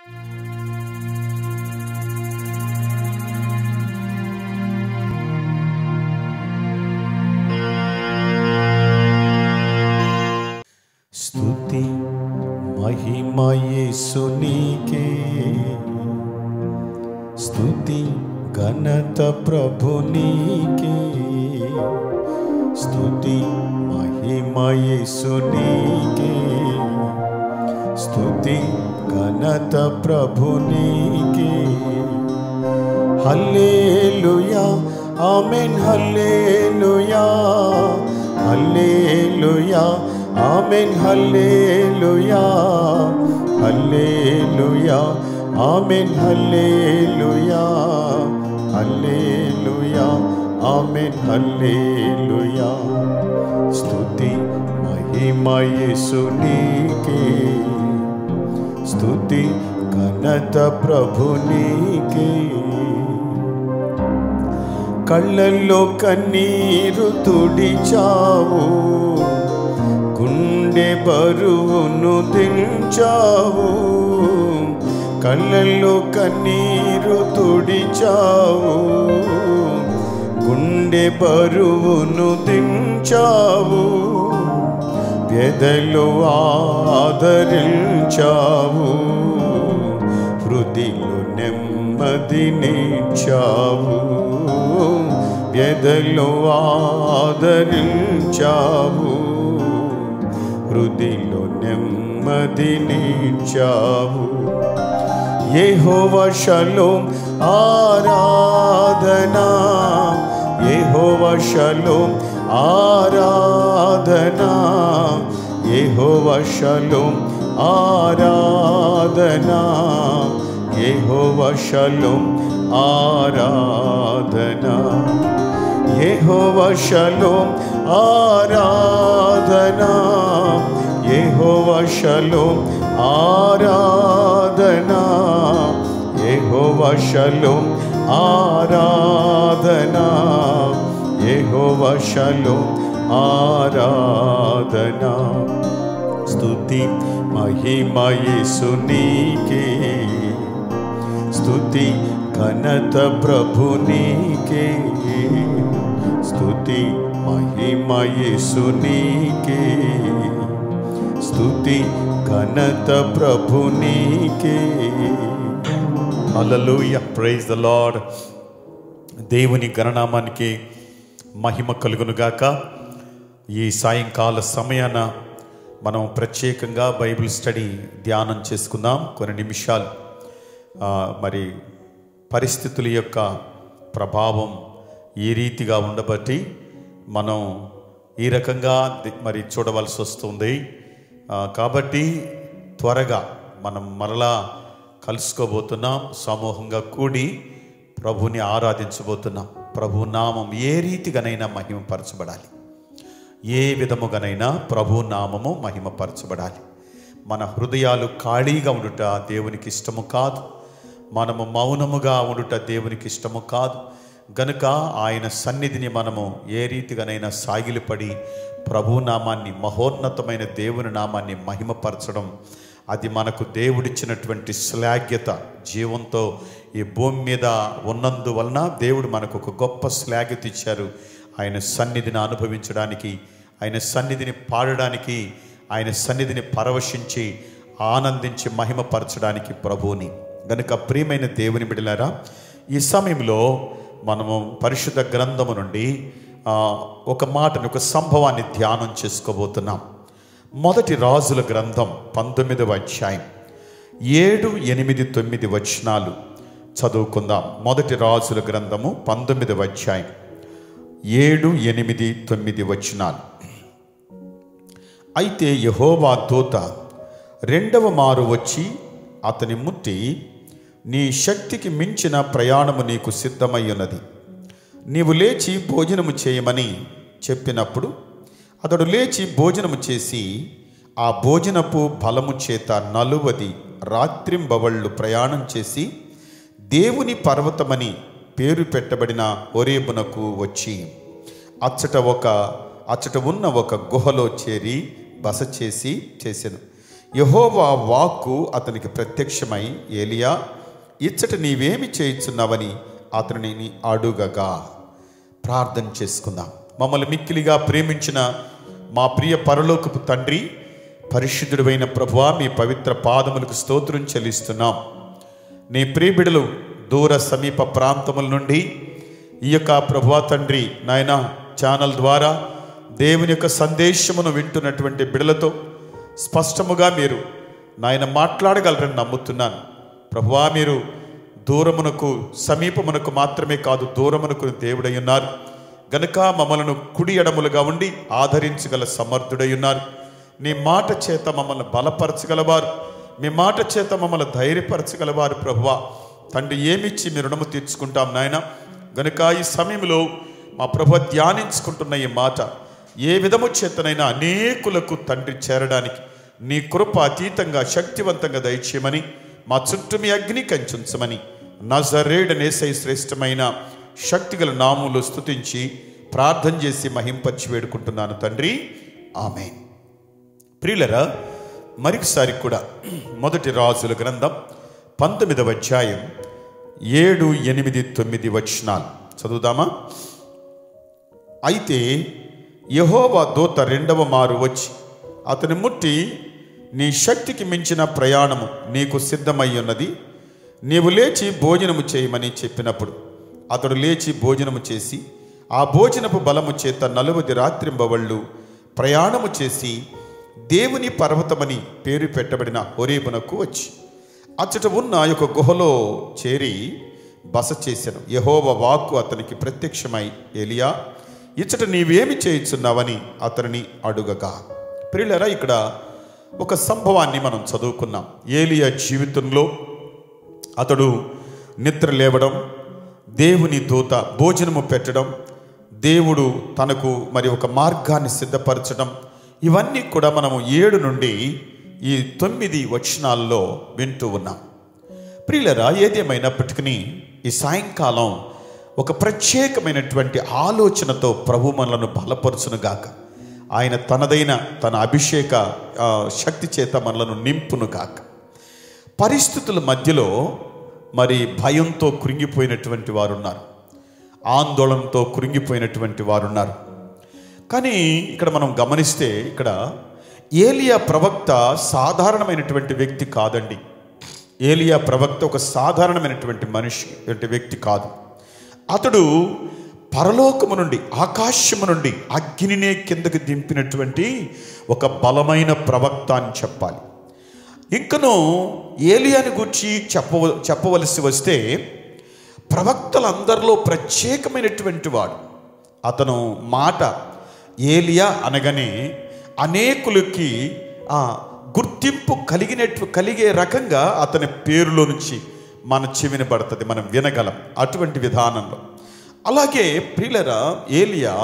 స్తుతి మహిమయేసునికే స్తుతి ఘనత ప్రభునికే స్తుతి మహిమయేసునికే స్తుతి ఘనత ప్రభునికే హల్లేలుయా ఆమెన్ హల్లేలుయా హల్లేలుయా ఆమెన్ హల్లేలుయా హల్లేలుయా ఆమెన్ హల్లేలుయా హల్లేలుయా ఆమెన్ హల్లేలుయా స్తుతి మహిమయేసునికే స్తుతి ఘనత ప్రభునికే కళ్ళల్లో కన్నీరు తుడిచావు గుండె బరువును దించావు కళ్ళల్లో కన్నీరు తుడిచావు గుండె బరువును దించావు పెదలు ఆదరించావు హృదిలో నెమ్మదినిచ్చావు వ్యధలో ఆదరించావు హృదిలో నెమ్మదినిచ్చావు యెహోవ షలోం ఆరాధనా యెహోవ షలోం ఆరాధనా యెహోవ షలోం ఆరాధనా యెహోవ షలోం ఆరాధనా యెహోవ షలోం ఆరాధనా యెహోవ షలోం ఆరాధనా యెహోవ షలోం ఆరాధనా యెహోవ షలోం ఆరాధనా స్తుతి మహిమయేసునికే స్తుతి ఘనత ప్రభునికే స్తుతి మహిమయేసునికే స్తుతి ఘనత ప్రభునికే హల్లెలూయా ప్రైజ్ ద లార్డ్ దేవుని గణనామానికి మహిమ కలుగునుగాక ఈ సాయంకాల సమయాన మనం ప్రత్యేకంగా బైబిల్ స్టడీ ధ్యానం చేసుకుందాం కొన్ని నిమిషాలు ఆ, మరి పరిస్థితుల యొక్క ప్రభావం ఈ రీతిగా ఉండబట్టి మనం ఈ రకంగా ది- మరి చూడవలసి వస్తుంది ఆ, కాబట్టి త్వరగా మనం మరలా కలుసుకోబోతున్నాం సమూహంగా కూడి ప్రభుని ఆరాధించబోతున్నాం ప్రభు నామం ఏ రీతిగానైనా మహిమపరచబడాలి ఏ విధముగానైనా ప్రభు నామము మహిమపరచబడాలి మన హృదయాలు ఖాళీగా ఉండుట దేవునికి ఇష్టము కాదు మనము మౌనముగా ఉండుట దేవునికి ఇష్టము కాదు గనుక ఆయన సన్నిధిని మనము ఏ రీతిగానైనా సాగిలిపడి ప్రభు నామాన్ని మహోన్నతమైన దేవుని నామాన్ని మహిమపరచడం అది మనకు దేవుడిచ్చినటువంటి శ్లాఘ్యత జీవంతో ఈ భూమి మీద ఉన్నందువలన దేవుడు మనకు ఒక గొప్ప శ్లాఘ్యత ఇచ్చారు ఆయన సన్నిధిని అనుభవించడానికి ఆయన సన్నిధిని పాడడానికి ఆయన సన్నిధిని పరవశించి ఆనందించి మహిమపరచడానికి ప్రభువుని గనుక ప్రియమైన దేవుని బిడలారా ఈ సమయంలో మనము పరిశుద్ధ గ్రంథము నుండి ఆ, ఒక మాటను ఒక సంభవాన్ని ధ్యానం చేసుకోబోతున్నాం మొదటి రాజుల గ్రంథం పంతొమ్మిదవ అధ్యాయం ఏడు ఎనిమిది తొమ్మిది వచనాలు చదువుకుందాం మొదటి రాజుల గ్రంథము పంతొమ్మిదవ అధ్యాయం ఏడు ఎనిమిది తొమ్మిది వచనాలు అయితే యహోవా దూత రెండవ మారు వచ్చి అతని ముట్టి నీ శక్తికి మించిన ప్రయాణము నీకు సిద్ధమై ఉన్నది నీవు లేచి భోజనము చేయమని చెప్పినప్పుడు అతడు లేచి భోజనము చేసి ఆ భోజనపు బలము చేత నలువది రాత్రింబవళ్ళు ప్రయాణం చేసి దేవుని పర్వతమని పేరు పెట్టబడిన ఒరేబునకు వచ్చి అచ్చట ఒక అచ్చట ఉన్న ఒక గుహలో చేరి బస చేసి చేసెను యహోవా వాక్కు అతనికి ప్రత్యక్షమై ఏలియా ఇచ్చట నీవేమి చేయుచున్నావని అతనిని అడుగగా ప్రార్థన చేసుకుందాం మమ్మల్ని మిక్కిలిగా ప్రేమించిన మా ప్రియ పరలోకపు తండ్రి పరిశుద్ధుడైన ప్రభువా మీ పవిత్ర పాదములకు స్తోత్రం చెల్లిస్తున్నాం నీ ప్రియబిడలు దూర సమీప ప్రాంతముల నుండి ఈ యొక్క ప్రభువా తండ్రి నాయన ఛానల్ ద్వారా దేవుని యొక్క సందేశమును వింటున్నటువంటి బిడలతో స్పష్టముగా మీరు నాయన మాట్లాడగలరని నమ్ముతున్నాను ప్రభువా మీరు దూరమునకు సమీపమునకు మాత్రమే కాదు దూరమునకు దేవుడై ఉన్నారు గనుక మమ్మలను కుడి ఎడములుగా ఉండి ఆదరించగల సమర్థుడై ఉన్నారు నీ మాట చేత మమ్మల్ని బలపరచగలవారు మీ మాట చేత మమ్మల్ని ధైర్యపరచగలవారు ప్రభువా తండ్రి ఏమిచ్చి మీ రుణము తీర్చుకుంటాం నాయన గనుక ఈ సమయంలో మా ప్రభు ధ్యానించుకుంటున్న ఈ మాట ఏ విధము చేతనైనా అనేకులకు తండ్రి చేరడానికి నీ కృప అతీతంగా శక్తివంతంగా దయచేయమని మా చుట్టూ మీ అగ్ని కంచుంచమని నజరేడనేసై శ్రేష్టమైన శక్తిగల నాములు స్తుతించి ప్రార్థన చేసి మహింపచ్చి వేడుకుంటున్నాను తండ్రి ఆమెన్ ప్రియులరా మరొకసారి కూడా మొదటి రాజుల గ్రంథం పంతొమ్మిదవ అధ్యాయం ఏడు ఎనిమిది తొమ్మిది వచనాలు చదువుదామా అయితే యహోవా దూత రెండవ మారు వచ్చి అతని ముట్టి నీ శక్తికి మించిన ప్రయాణము నీకు సిద్ధమై ఉన్నది నీవు లేచి భోజనము చేయమని చెప్పినప్పుడు అతడు లేచి భోజనము చేసి ఆ భోజనపు బలము చేత నలువది రాత్రింబవళ్ళు ప్రయాణము చేసి దేవుని పర్వతమని పేరు పెట్టబడిన హొరేబునకు వచ్చి అచ్చట ఉన్న ఒక గుహలో చేరి బస చేశాను యహోవ వాక్కు అతనికి ప్రత్యక్షమై ఏలియా ఇచ్చట నీవేమి చేయుచున్నావని అతనిని అడుగగా ప్రియులరా ఇక్కడ ఒక సంభవాన్ని మనం చదువుకున్నాం ఏలియా జీవితంలో అతడు నిద్ర లేవడం దేవుని దూత భోజనము పెట్టడం దేవుడు తనకు మరి ఒక మార్గాన్ని సిద్ధపరచడం ఇవన్నీ కూడా మనము ఏడు నుండి ఈ తొమ్మిది వచనాల్లో వింటూ ఉన్నాం ప్రియులరా ఏదేమైనప్పటికీ ఈ సాయంకాలం ఒక ప్రత్యేకమైనటువంటి ఆలోచనతో ప్రభు మనలను బలపరుచునుగాక ఆయన తనదైన తన అభిషేక ఆ, శక్తి చేత మనలను నింపునుగాక పరిస్థితుల మధ్యలో మరి భయంతో కృంగిపోయినటువంటి వారు ఉన్నారు ఆందోళనతో కృంగిపోయినటువంటి వారు ఉన్నారు కానీ ఇక్కడ మనం గమనిస్తే ఇక్కడ ఏలియా ప్రవక్త సాధారణమైనటువంటి వ్యక్తి కాదండి ఏలియా ప్రవక్త ఒక సాధారణమైనటువంటి మనిషి అంటే వ్యక్తి కాదు అతడు పరలోకము నుండి ఆకాశము నుండి అగ్నినే కిందకి దింపినటువంటి ఒక బలమైన ప్రవక్త అని చెప్పాలి ఇంకను ఏలియాని గురించి చెప్పవ చెప్పవలసి వస్తే ప్రవక్తలందరిలో ప్రత్యేకమైనటువంటి వాడు అతను మాట ఏలియా అనగానే అనేకులకి ఆ గుర్తింపు కలిగినట్టు కలిగే రకంగా అతని పేరులో నుంచి మన చెవిని పడుతుంది మనం వినగలం అటువంటి విధానంలో అలాగే ప్రియులరా ఏలియా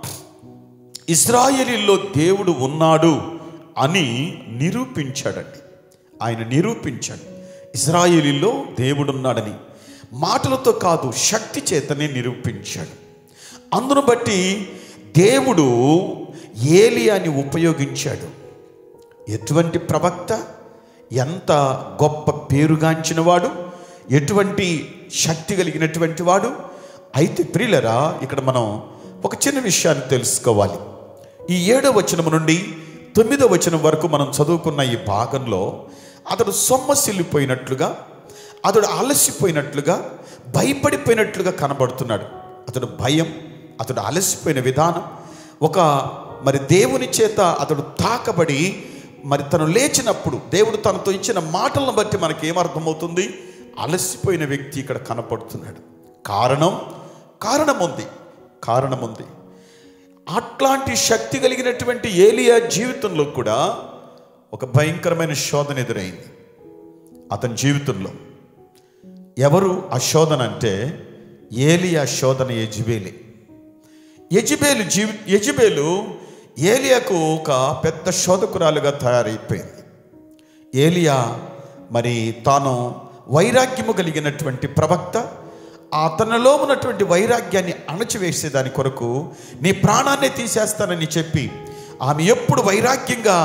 ఇజ్రాయేలీల్లో దేవుడు ఉన్నాడు అని నిరూపించాడండి ఆయన నిరూపించాడు ఇజ్రాయేలీల్లో దేవుడు ఉన్నాడని మాటలతో కాదు శక్తి చేతనే నిరూపించాడు అందును బట్టి దేవుడు ఏలియాని ఉపయోగించాడు ఎటువంటి ప్రవక్త ఎంత గొప్ప పేరుగాంచిన వాడు ఎటువంటి శక్తి కలిగినటువంటి వాడు అయితే ప్రియులరా ఇక్కడ మనం ఒక చిన్న విషయాన్ని తెలుసుకోవాలి ఈ ఏడో వచనం నుండి తొమ్మిదో వచనం వరకు మనం చదువుకున్న ఈ భాగంలో అతడు సొమ్మసిల్లిపోయినట్లుగా అతడు అలసిపోయినట్లుగా భయపడిపోయినట్లుగా కనబడుతున్నాడు అతడు భయం అతడు అలసిపోయిన విధానం ఒక మరి దేవుని చేత అతడు తాకబడి మరి తను లేచినప్పుడు దేవుడు తనతో ఇచ్చిన మాటలను బట్టి మనకి ఏమర్థమవుతుంది అలసిపోయిన వ్యక్తి ఇక్కడ కనపడుతున్నాడు కారణం కారణం ఉంది కారణం ఉంది అట్లాంటి శక్తి కలిగినటువంటి ఏలియా జీవితంలో కూడా ఒక భయంకరమైన శోధన ఎదురైంది అతని జీవితంలో ఎవరు ఆ శోధన అంటే ఏలియా శోధన యజిబేలే యజిబేలు జీవి యజిబేలు ఏలియాకు ఒక పెద్ద శోధకురాలుగా తయారైపోయింది ఏలియా మరి తాను వైరాగ్యము కలిగినటువంటి ప్రవక్త అతనిలో ఉన్నటువంటి వైరాగ్యాన్ని అణచివేసేదాని కొరకు నీ ప్రాణాన్ని తీసేస్తానని చెప్పి ఆమె ఎప్పుడు వైరాగ్యంగా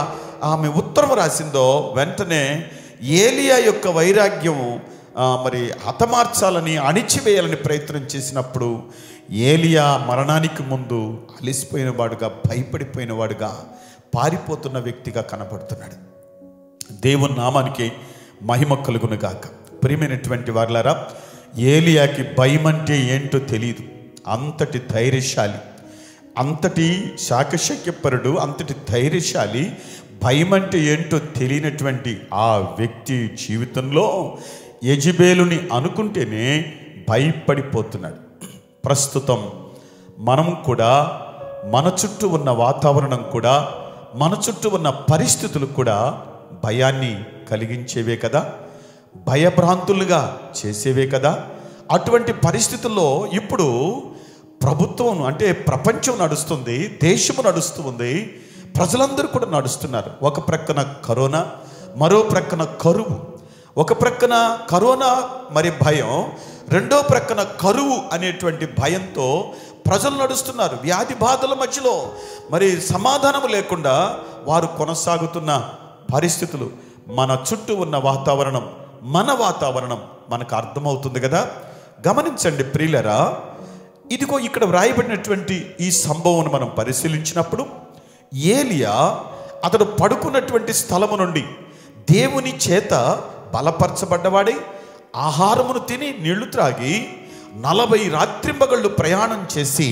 ఆమె ఉత్తరం రాసిందో వెంటనే ఏలియా యొక్క వైరాగ్యం ఆ, మరి హతమార్చాలని అణిచివేయాలని ప్రయత్నం చేసినప్పుడు ఏలియా మరణానికి ముందు అలిసిపోయిన వాడుగా భయపడిపోయిన వాడుగా పారిపోతున్న వ్యక్తిగా కనబడుతున్నాడు దేవుని నామానికి మహిమ కలుగును గాక ప్రియమైనటువంటి వారులారా ఏలియాకి భయం అంటే ఏంటో తెలియదు అంతటి ధైర్యశాలి అంతటి శాకశక్యపరుడు అంతటి ధైర్యశాలి భయం అంటే ఏంటో తెలియనటువంటి ఆ వ్యక్తి జీవితంలో యజిబేలుని అనుకుంటేనే భయపడిపోతున్నాడు ప్రస్తుతం మనం కూడా మన చుట్టూ ఉన్న వాతావరణం కూడా మన చుట్టూ ఉన్న పరిస్థితులు కూడా భయాన్ని కలిగించేవే కదా భయభ్రాంతులుగా చేసేవే కదా అటువంటి పరిస్థితుల్లో ఇప్పుడు ప్రభుత్వం అంటే ప్రపంచం నడుస్తుంది దేశము నడుస్తూ ఉంది ప్రజలందరూ కూడా నడుస్తున్నారు ఒక ప్రక్కన కరోనా మరో ప్రక్కన కరువు ఒక ప్రక్కన కరోనా మరి భయం రెండో ప్రక్కన కరువు అనేటువంటి భయంతో ప్రజలు నడుస్తున్నారు వ్యాధి బాధల మధ్యలో మరి సమాధానం లేకుండా వారు కొనసాగుతున్న పరిస్థితులు మన చుట్టూ ఉన్న వాతావరణం మన వాతావరణం మనకు అర్థమవుతుంది కదా గమనించండి ప్రియులరా ఇదిగో ఇక్కడ వ్రాయబడినటువంటి ఈ సంభవం మనం పరిశీలించినప్పుడు ఏలియా అతడు పడుకున్నటువంటి స్థలము నుండి దేవుని చేత బలపరచబడ్డవాడై ఆహారమును తిని నీళ్లు త్రాగి నలభై రాత్రింబగళ్ళు ప్రయాణం చేసి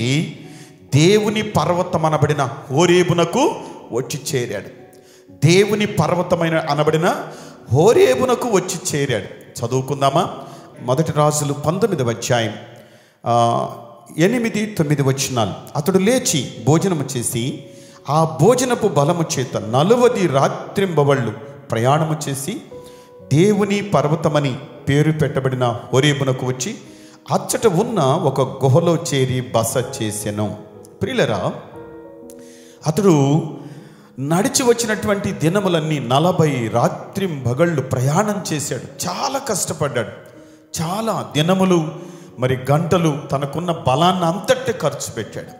దేవుని పర్వతం అనబడిన హోరేబునకు వచ్చి చేరాడు దేవుని పర్వతమైన అనబడిన హోరేబునకు వచ్చి చేరాడు చదువుకుందామా మొదటి రాజులు పంతొమ్మిదవ అధ్యాయం ఆ, ఎనిమిది తొమ్మిది వచనాలు అతడు లేచి భోజనము చేసి ఆ భోజనపు బలము చేత నలువది రాత్రింబవళ్ళు ప్రయాణము చేసి దేవుని పర్వతమని పేరు పెట్టబడిన హోరేబునకు వచ్చి అచ్చట ఉన్న ఒక గుహలో చేరి బస చేసెను ప్రియులరా అతడు నడిచి వచ్చినటువంటి దినములన్నీ నలభై రాత్రి మగళ్ళు ప్రయాణం చేశాడు చాలా కష్టపడ్డాడు చాలా దినములు మరి గంటలు తనకున్న బలాన్ని అంతటి ఖర్చు పెట్టాడు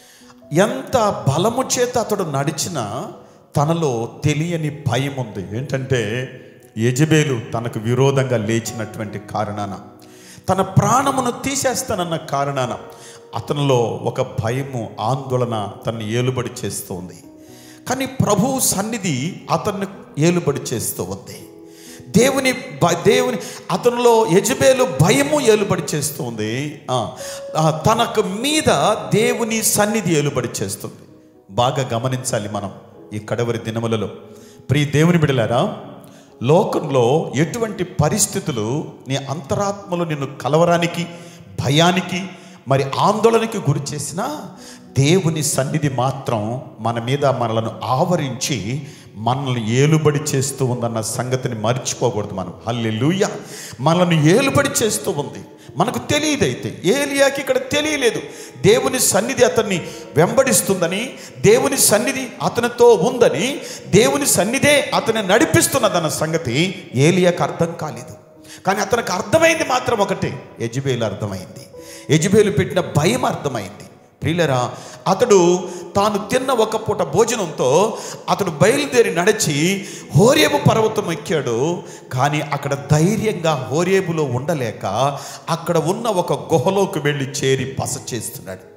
ఎంత బలము చేత అతడు నడిచినా తనలో తెలియని భయం ఉంది ఏంటంటే యజబేలు తనకు విరోధంగా లేచినటువంటి కారణాన తన ప్రాణమును తీసేస్తానన్న కారణాన అతనిలో ఒక భయము ఆందోళన తనని ఏలుబడి చేస్తూ ఉంది కానీ ప్రభువు సన్నిధి అతన్ని ఏలుబడి చేస్తూ ఉంది దేవుని భ- దేవుని అతనిలో యజబేలు భయము ఏలుబడి చేస్తూ ఉంది ఆ, ఆ, తనకు మీద దేవుని సన్నిధి ఏలుబడి చేస్తుంది బాగా గమనించాలి మనం ఈ కడవరి దినములలో ప్రియ దేవుని బిడలారా లోకంలో ఎటువంటి పరిస్థితులు నీ అంతరాత్మలో నిన్ను కలవరానికి భయానికి మరి ఆందోళనకి గురి చేసినా దేవుని సన్నిధి మాత్రం మన మీద మనలను ఆవరించి మనల్ని ఏలుబడి చేస్తూ ఉందన్న సంగతిని మర్చిపోకూడదు మనం హల్లెలూయా మనల్ని ఏలుబడి చేస్తూ ఉంది మనకు తెలియదైతే ఏలియాకి ఇక్కడ తెలియలేదు దేవుని సన్నిధి అతన్ని వెంబడిస్తుందని దేవుని సన్నిధి అతనితో ఉందని దేవుని సన్నిధే అతన్ని నడిపిస్తున్నదన్న సంగతి ఏలియాకి అర్థం కాలేదు కానీ అతనికి అర్థమైంది మాత్రం ఒకటే యజుబేలు అర్థమైంది యజుబేలు పెట్టిన భయం అర్థమైంది ప్రియులరా అతడు తాను తిన్న ఒక పూట భోజనంతో అతడు బయలుదేరి నడిచి హోరేబు పర్వతం ఎక్కాడు కానీ అక్కడ ధైర్యంగా హోరేబులో ఉండలేక అక్కడ ఉన్న ఒక గుహలోకి వెళ్ళి చేరి బస చేస్తున్నాడు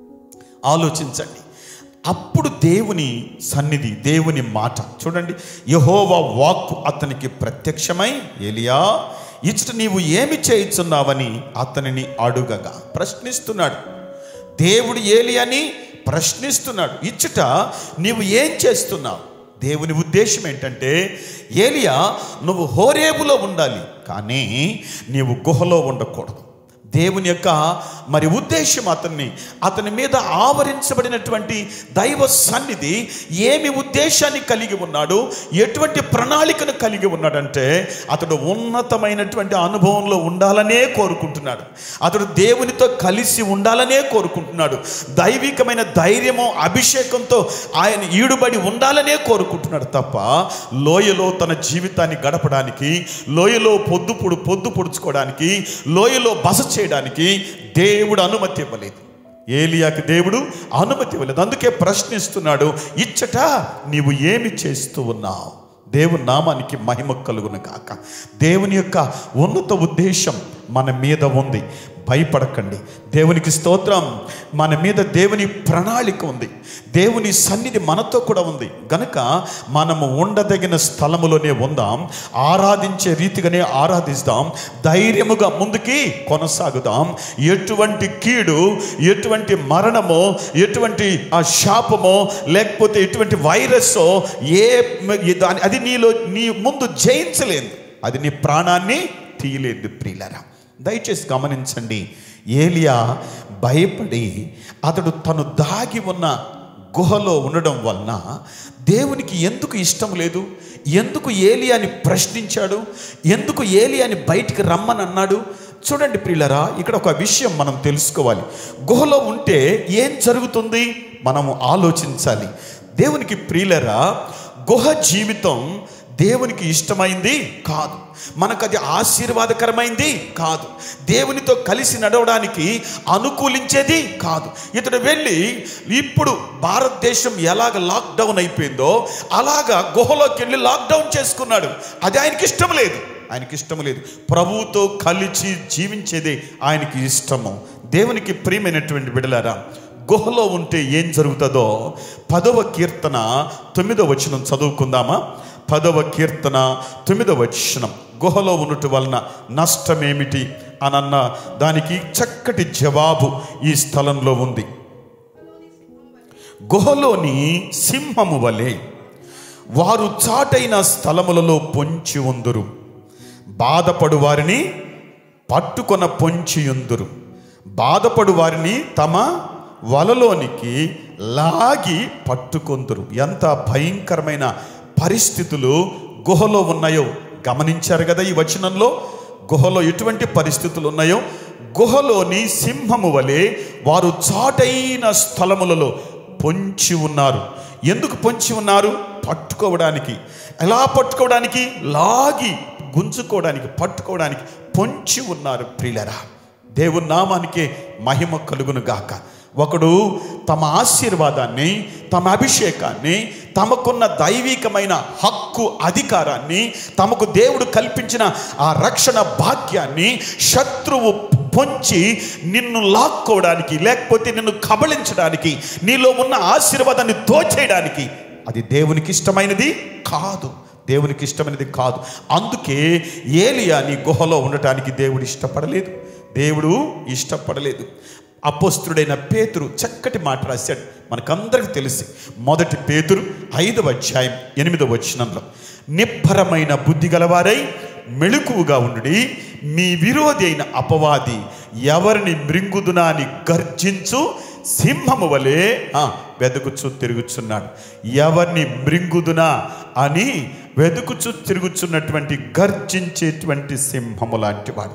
ఆలోచించండి అప్పుడు దేవుని సన్నిధి దేవుని మాట చూడండి యహోవా వాక్కు అతనికి ప్రత్యక్షమై ఎలియా ఇచ్చట నీవు ఏమి చేయుచున్నావని అతనిని అడుగగా ప్రశ్నిస్తున్నాడు దేవుడు ఏలియాని ప్రశ్నిస్తున్నాడు ఇచ్చట నీవు ఏం చేస్తున్నావు దేవుని ఉద్దేశం ఏంటంటే ఏలియా నువ్వు హోరేబులో ఉండాలి కానీ నీవు గుహలో ఉండకూడదు దేవుని యొక్క మరి ఉద్దేశం అతన్ని అతని మీద ఆవరించబడినటువంటి దైవ సన్నిధి ఏమి ఉద్దేశాన్ని కలిగి ఉన్నాడు ఎటువంటి ప్రణాళికను కలిగి ఉన్నాడంటే అతడు ఉన్నతమైనటువంటి అనుభవంలో ఉండాలనే కోరుకుంటున్నాడు అతడు దేవునితో కలిసి ఉండాలనే కోరుకుంటున్నాడు దైవికమైన ధైర్యము అభిషేకంతో ఆయన ఈడుబడి ఉండాలనే కోరుకుంటున్నాడు తప్ప లోయలో తన జీవితాన్ని గడపడానికి లోయలో పొద్దు పొడు పొద్దు పొడుచుకోవడానికి లోయలో బస చేయడానికి దేవుడు అనుమతి ఇవ్వలేదు ఏలియాకి దేవుడు అనుమతి ఇవ్వలేదు అందుకే ప్రశ్నిస్తున్నాడు ఇచ్చట నీవు ఏమి చేస్తూ ఉన్నావు దేవుని నామానికి మహిమ కలుగును కాక దేవుని యొక్క ఉన్నత ఉద్దేశం మన మీద ఉంది భయపడకండి దేవునికి స్తోత్రం మన మీద దేవుని ప్రణాళిక ఉంది దేవుని సన్నిధి మనతో కూడా ఉంది గనుక మనము ఉండదగిన స్థలములోనే ఉందాం ఆరాధించే రీతిగానే ఆరాధిస్తాం ధైర్యముగా ముందుకి కొనసాగుదాం ఎటువంటి కీడు ఎటువంటి మరణమో ఎటువంటి ఆ శాపమో లేకపోతే ఎటువంటి వైరస్సో ఏ దాని- అది నీలో నీ ముందు జయించలేదు అది నీ ప్రాణాన్ని తీయలేదు ప్రియులరా దయచేసి గమనించండి ఏలియా భయపడి అతడు తను దాగి ఉన్న గుహలో ఉండడం వలన దేవునికి ఎందుకు ఇష్టం లేదు ఎందుకు ఏలియాని ప్రశ్నించాడు ఎందుకు ఏలియాని బయటికి రమ్మని అన్నాడు చూడండి ప్రియులరా ఇక్కడ ఒక విషయం మనం తెలుసుకోవాలి గుహలో ఉంటే ఏం జరుగుతుంది మనము ఆలోచించాలి దేవునికి ప్రియులరా గుహ జీవితం దేవునికి ఇష్టమైంది కాదు మనకు అది ఆశీర్వాదకరమైంది కాదు దేవునితో కలిసి నడవడానికి అనుకూలించేది కాదు ఇతడు వెళ్ళి ఇప్పుడు భారతదేశం ఎలాగ లాక్డౌన్ అయిపోయిందో అలాగా గుహలోకి వెళ్ళి లాక్డౌన్ చేసుకున్నాడు అది ఆయనకి ఇష్టం లేదు ఆయనకి ఇష్టం లేదు ప్రభువుతో కలిసి జీవించేదే ఆయనకి ఇష్టము దేవునికి ప్రియమైనటువంటి బిడలారా గుహలో ఉంటే ఏం జరుగుతుందో పదవ కీర్తన తొమ్మిదవ వచనం చదువుకుందామా పదవ కీర్తన తొమ్మిదవ వచనం గుహలో ఉన్నట్టు వలన నష్టమేమిటి అనన్న దానికి చక్కటి జవాబు ఈ స్థలంలో ఉంది గుహలోని సింహము వలె వారు చాటైన స్థలములలో పొంచి ఉందురు బాధపడు వారిని పట్టుకొన పొంచియుందురు బాధపడు వారిని తమ వలలోనికి లాగి పట్టుకొందురు ఎంత భయంకరమైన పరిస్థితులు గుహలో ఉన్నాయో గమనించారు కదా ఈ వచనంలో గుహలో ఎటువంటి పరిస్థితులు ఉన్నాయో గుహలోని సింహము వలె వారు చాటైన స్థలములలో పొంచి ఉన్నారు ఎందుకు పొంచి ఉన్నారు పట్టుకోవడానికి ఎలా పట్టుకోవడానికి లాగి గుంజుకోవడానికి పట్టుకోవడానికి పొంచి ఉన్నారు ప్రియులరా దేవుని నామానికే మహిమ కలుగును గాక ఒకడు తమ ఆశీర్వాదాన్ని తమ అభిషేకాన్ని తమకున్న దైవికమైన హక్కు అధికారాన్ని తమకు దేవుడు కల్పించిన ఆ రక్షణ భాగ్యాన్ని శత్రువు పొంచి నిన్ను లాక్కోవడానికి లేకపోతే నిన్ను కబళించడానికి నీలో ఉన్న ఆశీర్వాదాన్ని దోచేయడానికి అది దేవునికి ఇష్టమైనది కాదు దేవునికి ఇష్టమైనది కాదు అందుకే ఏలియాని గుహలో ఉండటానికి దేవుడు ఇష్టపడలేదు దేవుడు ఇష్టపడలేదు అపోస్తుడైన పేతురు చక్కటి మాట రాశాడు మనకందరికి తెలిసి మొదటి పేతురు ఐదవ అధ్యాయం ఎనిమిదవ వచనంలో నిబ్బరమైన బుద్ధి గలవారై మెళుకువగా ఉండి మీ విరోధి అయిన అపవాది ఎవరిని మృంగుదునా అని గర్జించు సింహము వలె ఆ, వెతుకుచు తిరుగుచున్నాడు ఎవరిని మృంగుదునా అని వెతుకుచు తిరుగుచున్నటువంటి గర్జించేటువంటి సింహము లాంటివాడు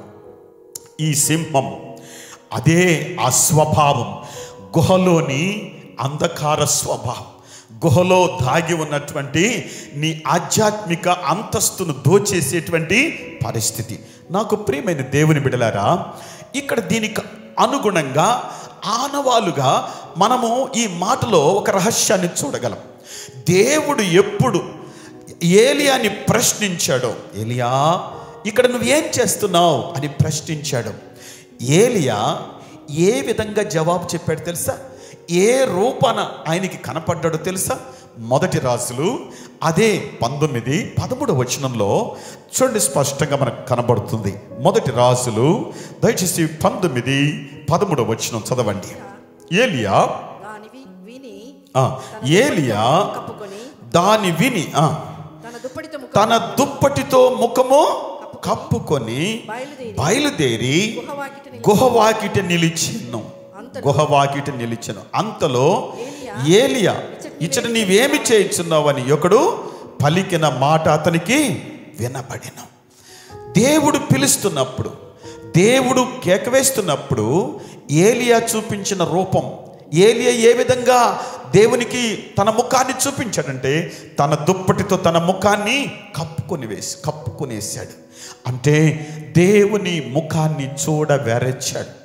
ఈ సింహం అదే ఆ స్వభావం గుహలోని అంధకార స్వభావం గుహలో దాగి ఉన్నటువంటి నీ ఆధ్యాత్మిక అంతస్తును దోచేసేటువంటి పరిస్థితి నాకు ప్రియమైన దేవుని బిడలారా ఇక్కడ దీనికి అనుగుణంగా ఆనవాలుగా మనము ఈ మాటలో ఒక రహస్యాన్ని చూడగలం దేవుడు ఎప్పుడు ఏలియాని ప్రశ్నించాడో ఏలియా ఇక్కడ నువ్వేం చేస్తున్నావు అని ప్రశ్నించాడు ఏలియా ఏ విధంగా జవాబు చెప్పాడు తెలుసా ఏ రూపాన ఆయనకి కనపడ్డాడో తెలుసా మొదటి రాజులు అదే పంతొమ్మిది పదమూడు వచనంలో చూడండి స్పష్టంగా మనకు కనబడుతుంది మొదటి రాజులు దయచేసి పంతొమ్మిది పదమూడు వచనం చదవండి ఏలియా దాని వి- విని ఆ, ఏలియా కప్పుకొని దాని విని ఆ, తన దుప్పటితో ముఖం తన దుప్పటితో ముఖము కప్పుకొని బయలుదేరి బయలుదేరి గుహవాకిట నిలిచి గుహవాకిట నిలిచిను అంతలో గుహవాకిట నిలిచెను అంతలో ఏలియా, ఏలియా ఇచ్చట నీవేమి చేయుచున్నావని ఒకడు పలికిన మాట అతనికి వినబడిన దేవుడు పిలుస్తున్నప్పుడు దేవుడు కేకవేస్తున్నప్పుడు ఏలియా చూపించిన రూపం ఏలియా ఏ విధంగా దేవునికి తన ముఖాన్ని చూపించాడంటే తన దుప్పటితో తన ముఖాన్ని కప్పుకొని వేసి కప్పుకొనేసాడు అంటే దేవుని ముఖాన్ని చూడ వెరచాడు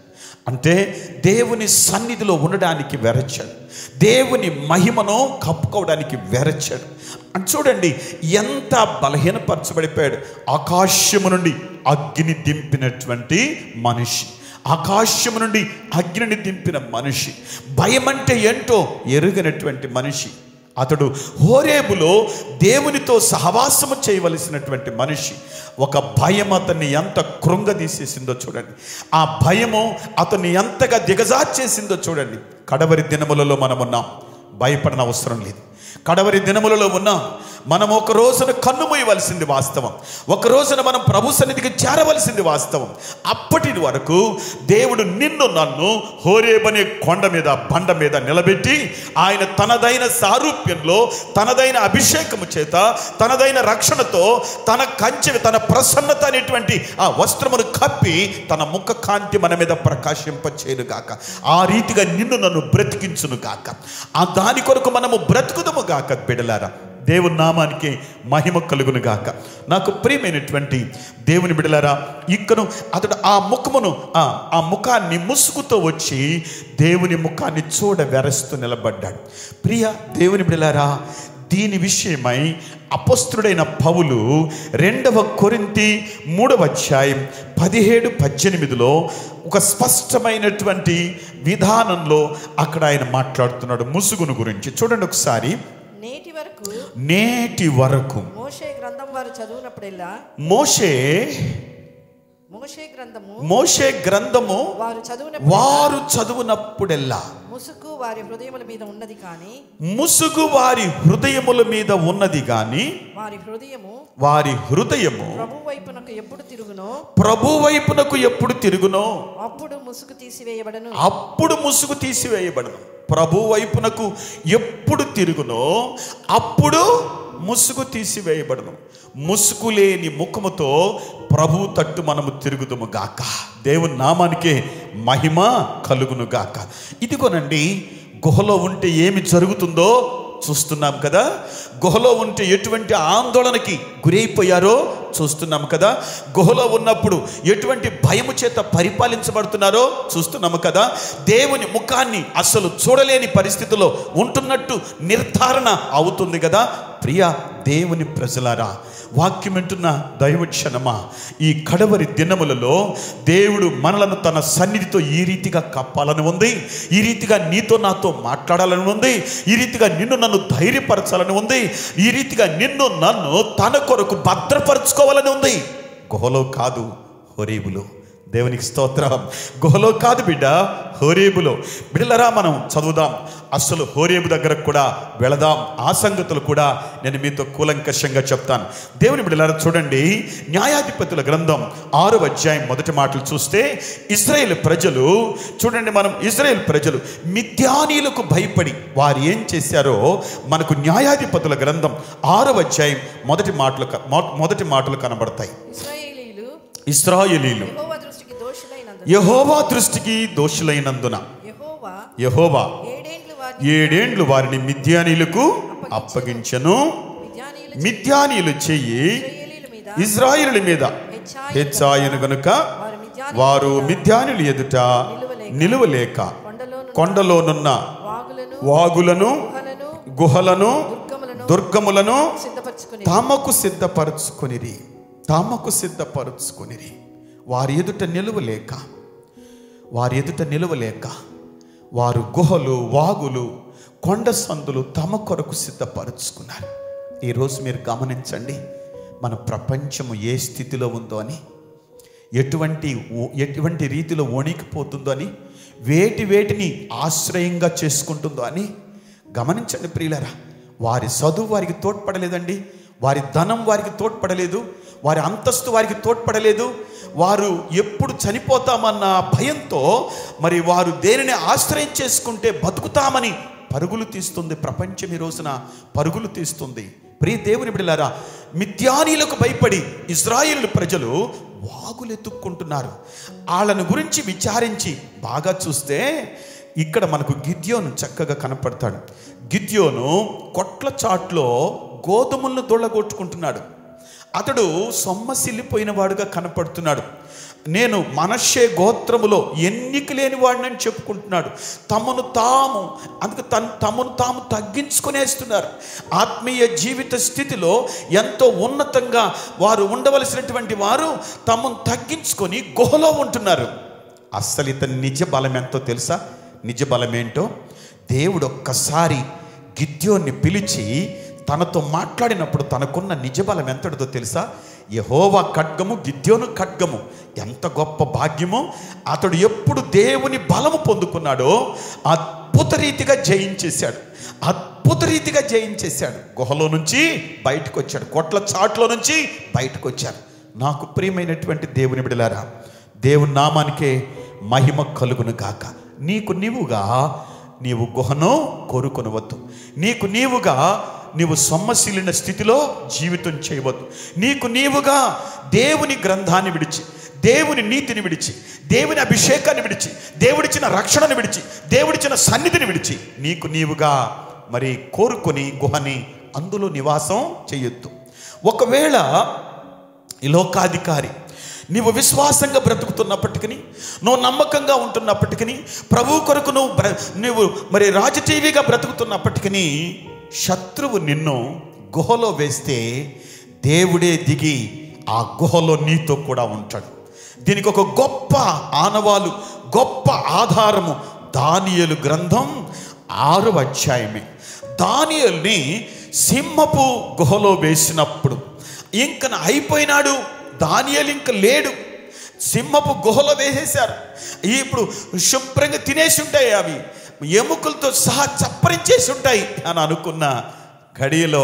అంటే దేవుని సన్నిధిలో ఉండడానికి వెరచాడు దేవుని మహిమను కప్పుకోవడానికి వెరచాడు అని చూడండి ఎంత బలహీనపరచబడిపోయాడు ఆకాశము నుండి అగ్ని దింపినటువంటి మనిషి ఆకాశము నుండి అగ్నిని దింపిన మనిషి భయం అంటే ఏంటో ఎరుగనటువంటి మనిషి అతడు హోరేబులో దేవునితో సహవాసము చేయవలసినటువంటి మనిషి ఒక భయం అతన్ని ఎంత కృంగదీసేసిందో చూడండి ఆ భయము అతన్ని ఎంతగా దిగజార్చేసిందో చూడండి కడవరి దినములలో మనమున్నాం భయపడన అవసరం లేదు కడవరి దినములలో ఉన్నాం మనం ఒక రోజున కన్ను మూయవలసింది వాస్తవం ఒక రోజున మనం ప్రభు సన్నిధికి చేరవలసింది వాస్తవం అప్పటి వరకు దేవుడు నిన్ను నన్ను హోరేబనే కొండ మీద బండ మీద నిలబెట్టి ఆయన తనదైన సారూప్యంలో తనదైన అభిషేకము చేత తనదైన రక్షణతో తన కంచె తన ప్రసన్నత అనేటువంటి ఆ వస్త్రమును కప్పి తన ముఖ కాంతి మన మీద ప్రకాశింపచేయును గాక ఆ రీతిగా నిన్ను నన్ను బ్రతికించును గాక ఆ దాని కొరకు మనము బ్రతుకుదము గాక బిడలారా దేవుని నామానికి మహిమ కలుగును గాక నాకు ప్రియమైనటువంటి దేవుని బిడలారా ఇక్కను అతడు ఆ ముఖమును ఆ ఆ ముఖాన్ని ముసుగుతో వచ్చి దేవుని ముఖాన్ని చూడ వెరస్తూ నిలబడ్డాడు ప్రియ దేవుని బిడలారా దీని విషయమై అపస్తుడైన పౌలు రెండవ కొరింతి మూడవ అధ్యాయం పదిహేడు పద్దెనిమిదిలో ఒక స్పష్టమైనటువంటి విధానంలో అక్కడ ఆయన మాట్లాడుతున్నాడు ముసుగును గురించి చూడండి ఒకసారి నేటి వరకు నేటి వరకు మోషే గ్రంథం వారు చదువునప్పుడెల్లా మోషే మోషే గ్రంథము మోషే గ్రంథము వారు చదువునప్పుడు వారు చదువునప్పుడెల్లా ముసుగు వారి హృదయముల మీద ఉన్నది కానీ ముసుగు వారి హృదయముల మీద ఉన్నది గాని వారి హృదయము వారి హృదయము ప్రభు వైపునకు ఎప్పుడు తిరుగునో ప్రభు వైపునకు ఎప్పుడు తిరుగునో అప్పుడు ముసుగు తీసివేయబడను అప్పుడు ముసుగు తీసివేయబడను ప్రభు వైపునకు ఎప్పుడు తిరుగునో అప్పుడు ముసుగు తీసివేయబడను ముసుగు లేని ముఖముతో ప్రభు తట్టు మనము తిరుగుదుము గాక దేవుని నామానికే మహిమ కలుగును గాక ఇదిగోనండి గుహలో ఉంటే ఏమి జరుగుతుందో చూస్తున్నాం కదా గుహలో ఉంటే ఎటువంటి ఆందోళనకి గురైపోయారో చూస్తున్నాం కదా గుహలో ఉన్నప్పుడు ఎటువంటి భయము చేత పరిపాలించబడుతున్నారో చూస్తున్నాము కదా దేవుని ముఖాన్ని అసలు చూడలేని పరిస్థితిలో ఉంటున్నట్టు నిర్ధారణ అవుతుంది కదా ప్రియ దేవుని ప్రజలారా వాక్యం వింటున్న దైవక్షణమా ఈ కడవరి దినములలో దేవుడు మనలను తన సన్నిధితో ఈ రీతిగా కప్పాలని ఉంది ఈ రీతిగా నీతో నాతో మాట్లాడాలని ఉంది ఈ రీతిగా నిన్ను నన్ను ధైర్యపరచాలని ఉంది ఈ రీతిగా నిన్ను నన్ను తన కొరకు భద్రపరచుకోవాలని ఉంది గుహలో కాదు హొరీబులో దేవునికి స్తోత్రం గుహలో కాదు బిడ్డ హోరేబులో బిడ్డలరా మనం చదువుదాం అసలు హోరేబు దగ్గరకు కూడా వెళదాం ఆ సంగతులు కూడా నేను మీతో కూలంకషంగా చెప్తాను దేవుని బిడ్డలారా చూడండి న్యాయాధిపతుల గ్రంథం ఆరు అధ్యాయం మొదటి మాటలు చూస్తే ఇస్రాయేల్ ప్రజలు చూడండి మనం ఇస్రాయేల్ ప్రజలు మిథ్యానీలకు భయపడి వారు ఏం చేశారో మనకు న్యాయాధిపతుల గ్రంథం ఆరు అధ్యాయం మొదటి మాటలు క- మొ- మొదటి మాటలు కనబడతాయి ఇస్రాయేలీలు ఇస్రాయేలీలు యెహోవా దృష్టికి దోషులైనందున యహోవా దృష్టికి దోషులైనందున యెహోవా యహోవా ఏడేండ్లు వారిని ఏడేండ్లు వారిని మిథ్యానీలకు అప్పగించను మిద్యానీయుల మిథ్యానీయులు చెయ్యి ఇశ్రాయేలీయుల మీద ఇజ్రాయిలు మీద హెచ్చాయి హెచ్చాయను గనుక వారు మిద్యానీయుల వారు మిథ్యానులు ఎదుట నిలువలేక కొండలోను కొండలోనున్న వాగులను వాగులను గుహలను గుహలను దుర్గములను దుర్గములను సిద్ధపరచుకుని తామకు సిద్ధపరచుకొనిరి తామకు సిద్ధపరచుకొనిరి వారి ఎదుట నిలువలేక వారి ఎదుట నిలువలేక వారు గుహలు వాగులు కొండ సందులు తమ కొరకు సిద్ధపరచుకున్నారు ఈరోజు మీరు గమనించండి మన ప్రపంచము ఏ స్థితిలో ఉందో అని ఎటువంటి ఓ- ఎటువంటి రీతిలో వణికిపోతుందో అని వేటి వేటిని ఆశ్రయంగా చేసుకుంటుందో అని గమనించండి ప్రియులరా వారి చదువు వారికి తోడ్పడలేదండి వారి ధనం వారికి తోడ్పడలేదు వారి అంతస్తు వారికి తోడ్పడలేదు వారు ఎప్పుడు చనిపోతామన్న భయంతో మరి వారు దేనిని ఆశ్రయం చేసుకుంటే బతుకుతామని పరుగులు తీస్తుంది ప్రపంచం ఈ రోజున పరుగులు తీస్తుంది ప్రియ దేవుని బిడ్డలారా మిథ్యానీలకు భయపడి ఇజ్రాయిల్ ప్రజలు వాగులు ఎత్తుక్కుంటున్నారు వాళ్ళను గురించి విచారించి బాగా చూస్తే ఇక్కడ మనకు గిద్యోను చక్కగా కనపడతాడు గిద్యోను కొట్ల చాట్లో గోధుమలను దొళ్ళగొట్టుకుంటున్నాడు అతడు సొమ్మసిల్లిపోయిన వాడుగా కనపడుతున్నాడు నేను మనషే గోత్రములో ఎన్నిక లేని వాడినని చెప్పుకుంటున్నాడు తమను తాము అందుకు తన్ తమను తాము తగ్గించుకునేస్తున్నారు ఆత్మీయ జీవిత స్థితిలో ఎంతో ఉన్నతంగా వారు ఉండవలసినటువంటి వారు తమను తగ్గించుకొని గుహలో ఉంటున్నారు అస్సలు ఇతని నిజ బలం ఎంతో తెలుసా నిజ బలం ఏంటో దేవుడు ఒక్కసారి గిద్యోన్ని పిలిచి తనతో మాట్లాడినప్పుడు తనకున్న నిజబలం ఎంతటిదో తెలుసా యహోవా ఖడ్గము గిద్యోను ఖడ్గము ఎంత గొప్ప భాగ్యమో అతడు ఎప్పుడు దేవుని బలము పొందుకున్నాడో అద్భుత రీతిగా జయించేశాడు అద్భుత రీతిగా జయించేశాడు గుహలో నుంచి బయటకు వచ్చాడు కొట్ల చాట్లో నుంచి బయటకు వచ్చాడు నాకు ప్రియమైనటువంటి దేవుని బిడలారా దేవుని నామానికే మహిమ కలుగును గాక నీకు నీవుగా నీవు గుహను కోరుకొనవద్దు నీకు నీవుగా నీవు సొమ్మశీలిన స్థితిలో జీవితం చేయవద్దు నీకు నీవుగా దేవుని గ్రంథాన్ని విడిచి దేవుని నీతిని విడిచి దేవుని అభిషేకాన్ని విడిచి దేవుడిచ్చిన రక్షణను విడిచి దేవుడిచ్చిన సన్నిధిని విడిచి నీకు నీవుగా మరి కోరుకొని గుహని అందులో నివాసం చేయొద్దు ఒకవేళ ఈ లోకాధికారి నీవు విశ్వాసంగా బ్రతుకుతున్నప్పటికీ నువ్వు నమ్మకంగా ఉంటున్నప్పటికీ ప్రభు కొరకు నువ్వు బ్ర నువ్వు మరి రాజటీవీగా బ్రతుకుతున్నప్పటికీ శత్రువు నిన్ను గుహలో వేస్తే దేవుడే దిగి ఆ గుహలో నీతో కూడా ఉంటాడు దీనికి ఒక గొప్ప ఆనవాలు గొప్ప ఆధారము దానియలు గ్రంథం ఆరు అధ్యాయమే దానియల్ని సింహపు గుహలో వేసినప్పుడు ఇంక అయిపోయినాడు దానియలు ఇంక లేడు సింహపు గుహలో వేసేశారు ఇప్పుడు శుభ్రంగా తినేసి ఉంటాయి అవి ఎముకలతో సహా చప్పరించేసి ఉంటాయి అని అనుకున్న గడియలో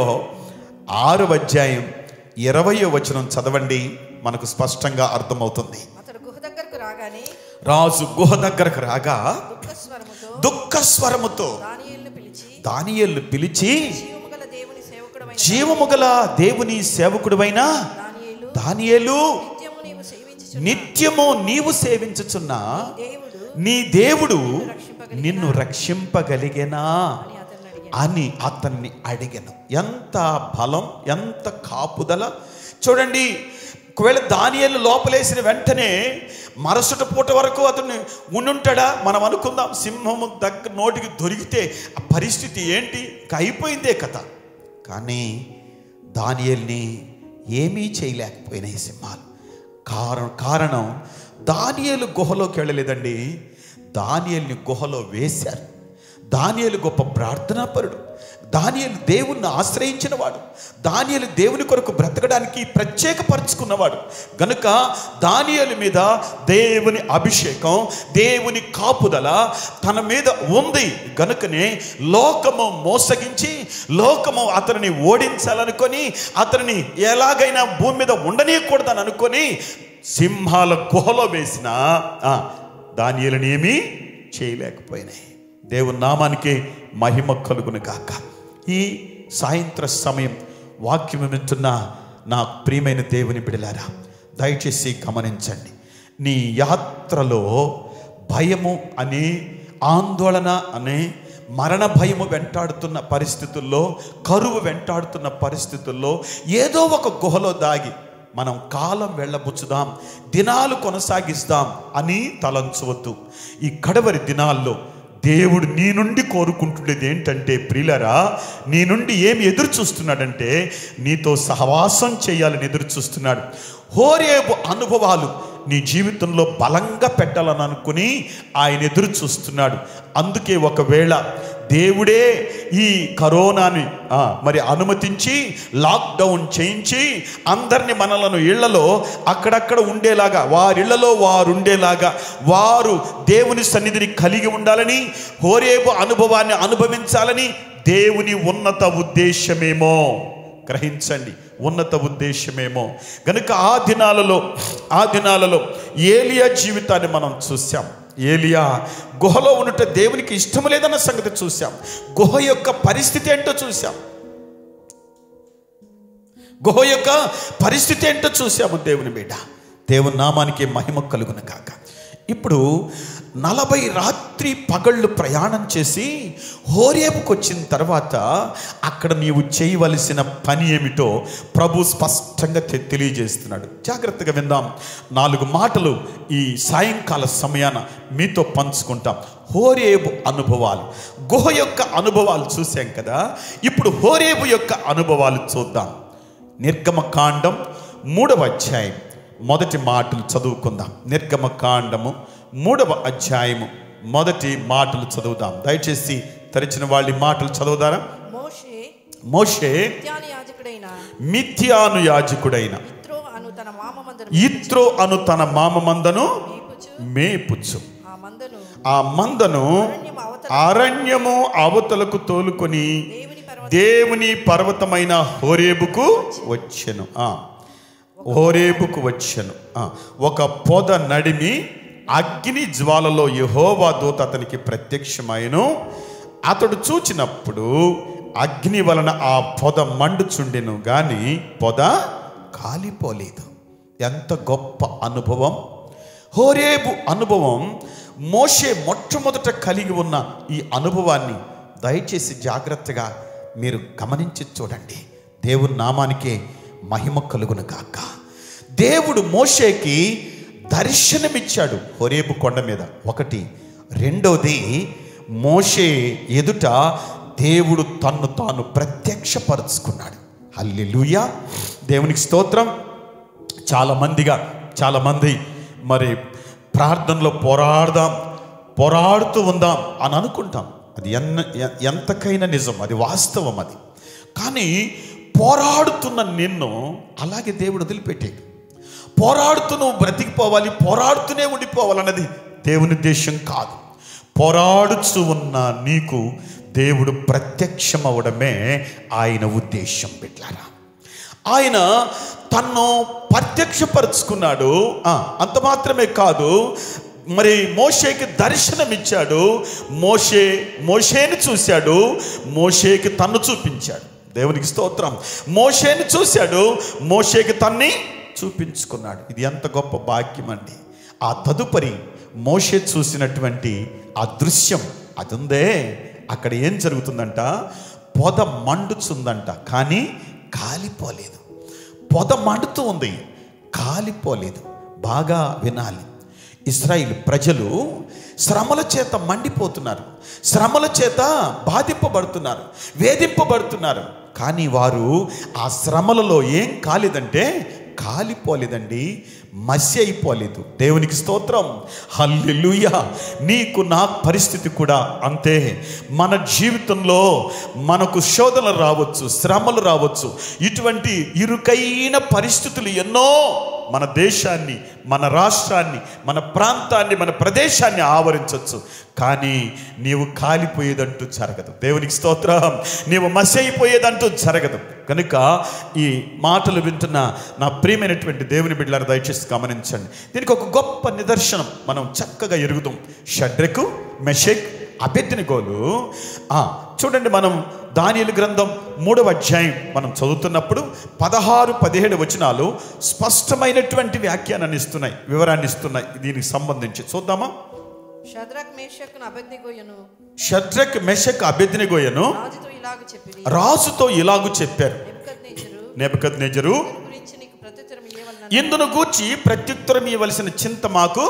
ఆరు అధ్యాయం ఇరవయో వచనం చదవండి మనకు స్పష్టంగా అర్థమవుతుంది అతడు గుహ దగ్గరకు రాగానే రాజు గుహ దగ్గరకు రాగా దుఃఖ స్వరముతో దుఃఖ స్వరముతో దానియేలును పిలిచి దానియేలు పిలిచి జీవము గల దేవుని సేవకుడమైన జీవము గల దేవుని సేవకుడువైన దానియేలు దానియేలు నిత్యము నీవు సేవించుచు నిత్యము నీవు సేవించుచున్న దేవుడు నీ దేవుడు రక్షింపగలిగిన నిన్ను రక్షింపగలిగేనా అని అతన్ని అడిగాను అని అతన్ని అడిగాను ఎంత బలం ఎంత కాపుదల చూడండి ఒకవేళ దానియలు లోపలేసిన వెంటనే మరుసటి పూట వరకు అతన్ని ఉండుంటాడా మనం అనుకుందాం సింహము దగ్గర నోటికి దొరికితే ఆ పరిస్థితి ఏంటి ఇంకా అయిపోయిందే కథ కానీ దానియల్ని ఏమీ చేయలేకపోయినాయి సింహాలు కారణం కారణం దానియలు గుహలోకి వెళ్ళలేదండి దానియల్ని గుహలో వేశారు దానియలు గొప్ప ప్రార్థనాపరుడు దానియలు దేవుణ్ణి ఆశ్రయించిన వాడు దానియలు దేవుని కొరకు బ్రతకడానికి ప్రత్యేకపరుచుకున్నవాడు గనుక దానియలు మీద దేవుని అభిషేకం దేవుని కాపుదల తన మీద ఉంది గనుకనే లోకము మోసగించి లోకము అతనిని ఓడించాలనుకొని అతనిని ఎలాగైనా భూమి మీద ఉండనీయకూడదని అనుకొని సింహాల గుహలో వేసిన దానియలను ఏమీ చేయలేకపోయినాయి దేవుని నామానికి మహిమ కలుగును గాక ఈ సాయంత్ర సమయం వాక్యం వింటున్న నా ప్రియమైన దేవుని బిడలారా దయచేసి గమనించండి నీ యాత్రలో భయము అనే ఆందోళన అనే మరణ భయము వెంటాడుతున్న పరిస్థితుల్లో కరువు వెంటాడుతున్న పరిస్థితుల్లో ఏదో ఒక గుహలో దాగి మనం కాలం వెళ్ళబుచ్చుదాం దినాలు కొనసాగిస్తాం అని తలంచవద్దు ఈ కడవరి దినాల్లో దేవుడు నీ నుండి కోరుకుంటుండేది ఏంటంటే ప్రియులరా నీ నుండి ఏమి ఎదురు చూస్తున్నాడంటే నీతో సహవాసం చేయాలని ఎదురు చూస్తున్నాడు హోరేబు అనుభవాలు నీ జీవితంలో బలంగా పెట్టాలని అనుకుని ఆయన ఎదురు చూస్తున్నాడు అందుకే ఒకవేళ దేవుడే ఈ కరోనాని ఆ, మరి అనుమతించి లాక్డౌన్ చేయించి అందరిని మనలను ఇళ్లలో అక్కడక్కడ ఉండేలాగా వారిళ్లలో వారు ఉండేలాగా వారు దేవుని సన్నిధిని కలిగి ఉండాలని హోరేబు అనుభవాన్ని అనుభవించాలని దేవుని ఉన్నత ఉద్దేశమేమో గ్రహించండి ఉన్నత ఉద్దేశమేమో గనుక ఆ దినాలలో ఆ దినాలలో ఏలియా జీవితాన్ని మనం చూసాం ఏలియా గుహలో ఉన్నట దేవునికి ఇష్టం లేదన్న సంగతి చూసాం గుహ యొక్క పరిస్థితి ఏంటో చూసాం గుహ యొక్క పరిస్థితి ఏంటో చూసాము దేవుని బిడ్డ దేవుని నామానికి మహిమ కలుగును కాక ఇప్పుడు నలభై రాత్రి పగళ్ళు ప్రయాణం చేసి హోరేపుకు వచ్చిన తర్వాత అక్కడ నీవు చేయవలసిన పని ఏమిటో ప్రభు స్పష్టంగా తె- తెలియజేస్తున్నాడు జాగ్రత్తగా విందాం నాలుగు మాటలు ఈ సాయంకాల సమయాన మీతో పంచుకుంటాం హోరేబు అనుభవాలు గుహ యొక్క అనుభవాలు చూసాం కదా ఇప్పుడు హోరేబు యొక్క అనుభవాలు చూద్దాం నిర్గమకాండం మూడవ అధ్యాయం మొదటి మాటలు చదువుకుందాం నిర్గమకాండము మూడవ అధ్యాయము మొదటి మాటలు చదువుదాం దయచేసి తెరిచిన వాళ్ళ ఈ మాటలు చదువుదారా మోషే మోషే నిత్యాని యాజకుడైన మిథ్యాను యాజకుడైన ఇత్రో అను తన మామ మందను ఇత్రో అను తన మామ మందను మేపుచు మేపుచ్చు ఆ మందను ఆ మందను అరణ్యం అవతల అరణ్యము అవతలకు తోలుకొని దేవుని పర్వత దేవుని పర్వతమైన హోరేబుకు వచ్చెను ఆ, హోరేబుకు వచ్చెను ఆ, ఒక పొద నడిమి అగ్ని జ్వాలలో యహోవా దూత అతనికి ప్రత్యక్షమైను అతడు చూచినప్పుడు అగ్ని వలన ఆ పొద మండుచుండెను గాని పొద కాలిపోలేదు ఎంత గొప్ప అనుభవం హోరేబు అనుభవం మోషే మొట్టమొదట కలిగి ఉన్న ఈ అనుభవాన్ని దయచేసి జాగ్రత్తగా మీరు గమనించి చూడండి దేవుని నామానికే మహిమ కలుగును కాక దేవుడు మోషేకి దర్శనమిచ్చాడు హోరేబు కొండ మీద ఒకటి రెండోది మోషే ఎదుట దేవుడు తన్ను తాను ప్రత్యక్షపరుచుకున్నాడు హల్లెలూయా దేవునికి స్తోత్రం చాలా మందిగా చాలా మంది మరి ప్రార్థనలో పోరాడదాం పోరాడుతూ ఉందాం అని అనుకుంటాం అది ఎన్న ఎ- ఎంతకైనా నిజం అది వాస్తవం అది కానీ పోరాడుతున్న నిన్ను అలాగే దేవుడు వదిలిపెట్టాడు పోరాడుతూ నువ్వు బ్రతికిపోవాలి పోరాడుతూనే ఉండిపోవాలన్నది దేవుని ఉద్దేశం కాదు పోరాడుచు ఉన్న నీకు దేవుడు ప్రత్యక్షమవడమే ఆయన ఉద్దేశం పెట్టారా ఆయన తన్ను ప్రత్యక్షపరుచుకున్నాడు ఆ, అంత మాత్రమే కాదు మరి మోషేకి దర్శనమిచ్చాడు మోషే మోషేని చూశాడు మోషేకి తన్ను చూపించాడు దేవునికి స్తోత్రం మోషేని చూశాడు మోషేకి తన్ని చూపించుకున్నాడు ఇది ఎంత గొప్ప భాగ్యం అండి ఆ తదుపరి మోషే చూసినటువంటి ఆ దృశ్యం అది ఉందే అక్కడ ఏం జరుగుతుందంట పొద మండుచుందంట కానీ కాలిపోలేదు పొద మండుతూ ఉంది కాలిపోలేదు బాగా వినాలి ఇస్రాయిల్ ప్రజలు శ్రమల చేత మండిపోతున్నారు శ్రమల చేత బాధింపబడుతున్నారు వేధింపబడుతున్నారు కానీ వారు ఆ శ్రమలలో ఏం కాలేదంటే కాలిపోలేదండి మసి అయిపోలేదు దేవునికి స్తోత్రం హల్లెలూయా నీకు నా పరిస్థితి కూడా అంతే మన జీవితంలో మనకు శోధనలు రావచ్చు శ్రమలు రావచ్చు ఇటువంటి ఇరుకైన పరిస్థితులు ఎన్నో మన దేశాన్ని మన రాష్ట్రాన్ని మన ప్రాంతాన్ని మన ప్రదేశాన్ని ఆవరించవచ్చు కానీ నీవు కాలిపోయేదంటూ జరగదు దేవునికి స్తోత్రం నీవు మసి అయిపోయేదంటూ జరగదు కనుక ఈ మాటలు వింటున్న నా ప్రియమైనటువంటి దేవుని బిడ్డలను దయచేసి గమనించండి దీనికి ఒక గొప్ప నిదర్శనం మనం చక్కగా ఎరుగుదాం షడ్రకు మెషెక్ అభ్యర్థినిగోలు ఆ, చూడండి మనం దానియలు గ్రంథం మూడవ అధ్యాయం మనం చదువుతున్నప్పుడు పదహారు పదిహేడు వచనాలు స్పష్టమైనటువంటి వ్యాఖ్యానాన్ని ఇస్తున్నాయి వివరాన్ని ఇస్తున్నాయి దీనికి సంబంధించి చూద్దామా షద్రక్ మేషకును అబద్ధిగోయను షడ్రక్ మెషక్ అభ్యర్థినిగోయను రాజుతో ఇలాగ చెప్పిరి రాజుతో ఇలాగు చెప్పారు నెబుకద్నెజరు నెబద్ నెజరు దీని గురించి నీకు ప్రత్యుత్తరం ఇవ్వవలన ఇందును గూర్చి ప్రత్యుత్తరం ఇవ్వవలసిన చింత మాకు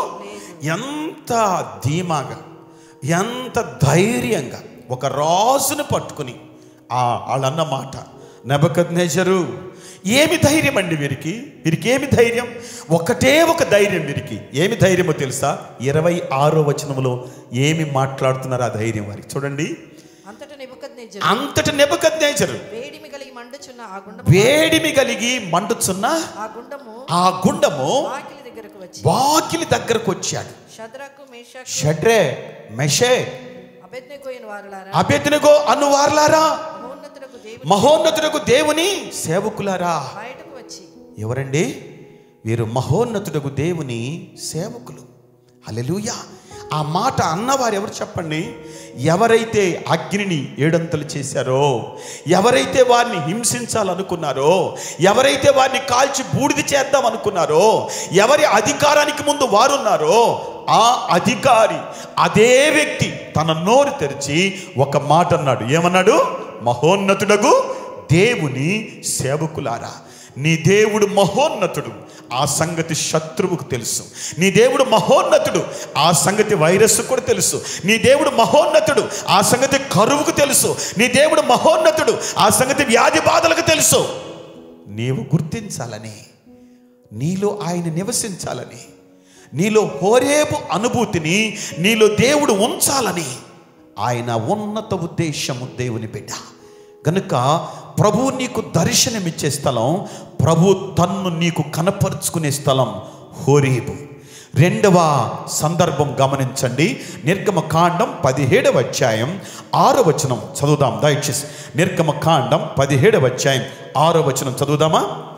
ఎంత ధీమాగా ఎంత ధైర్యంగా ఒక రాజును పట్టుకుని ఆ వాళ్ళన్న మాట నెబకద్నేజరు ఏమి ధైర్యం అండి వీరికి వీరికి ఏమి ధైర్యం ఒకటే ఒక ధైర్యం వీరికి ఏమి ధైర్యమో తెలుసా ఇరవై ఆరో వచనంలో ఏమి మాట్లాడుతున్నారు ఆ ధైర్యం వారికి చూడండి అంతట నెబుకద్నెజరు అంతటి నెబకద్నేజరు వేడిమి కలిగి మండుచున్న ఆ గుండము వేడిమి కలిగి మండుచున్న ఆ గుండము ఆ గుండము వాకిలి దగ్గరకు వచ్చి వాకిలి దగ్గరకు వచ్చాడు షద్రకు మేషక్ షడ్రే మెషే అబెద్నెగోయను వారులారా అభ్యర్థినిగో అను వార్లారా మహోన్నతులకు దేవుడు మహోన్నతులకు దేవుని సేవకులారా బయటకు వచ్చి ఎవరండి వీరు మహోన్నతుడకు దేవుని సేవకులు హల్లెలూయా ఆ మాట అన్నవారు ఎవరు చెప్పండి ఎవరైతే అగ్నిని ఏడంతలు చేశారో ఎవరైతే వారిని హింసించాలనుకున్నారో ఎవరైతే వారిని కాల్చి బూడిద చేద్దాం అనుకున్నారో ఎవరి అధికారానికి ముందు వారున్నారో ఆ అధికారి అదే వ్యక్తి తన నోరు తెరిచి ఒక మాట అన్నాడు ఏమన్నాడు మహోన్నతుడగు దేవుని సేవకులారా నీ దేవుడు మహోన్నతుడు ఆ సంగతి శత్రువుకు తెలుసు నీ దేవుడు మహోన్నతుడు ఆ సంగతి వైరస్ కూడా తెలుసు నీ దేవుడు మహోన్నతుడు ఆ సంగతి కరువుకు తెలుసు నీ దేవుడు మహోన్నతుడు ఆ సంగతి వ్యాధి బాధలకు తెలుసు నీవు గుర్తించాలని నీలో ఆయన నివసించాలని నీలో హోరేపు అనుభూతిని నీలో దేవుడు ఉంచాలని ఆయన ఉన్నత ఉద్దేశము దేవుని బిడ్డ గనుక ప్రభు నీకు దర్శనమిచ్చే స్థలం ప్రభు తన్ను నీకు కనపరుచుకునే స్థలం హోరేబు రెండవ సందర్భం గమనించండి నిర్గమ కాండం పదిహేడవ అధ్యాయం ఆరో వచనం చదువుదాం దయచేసి నిర్గమ కాండం పదిహేడవ అధ్యాయం ఆరో వచనం చదువుదామా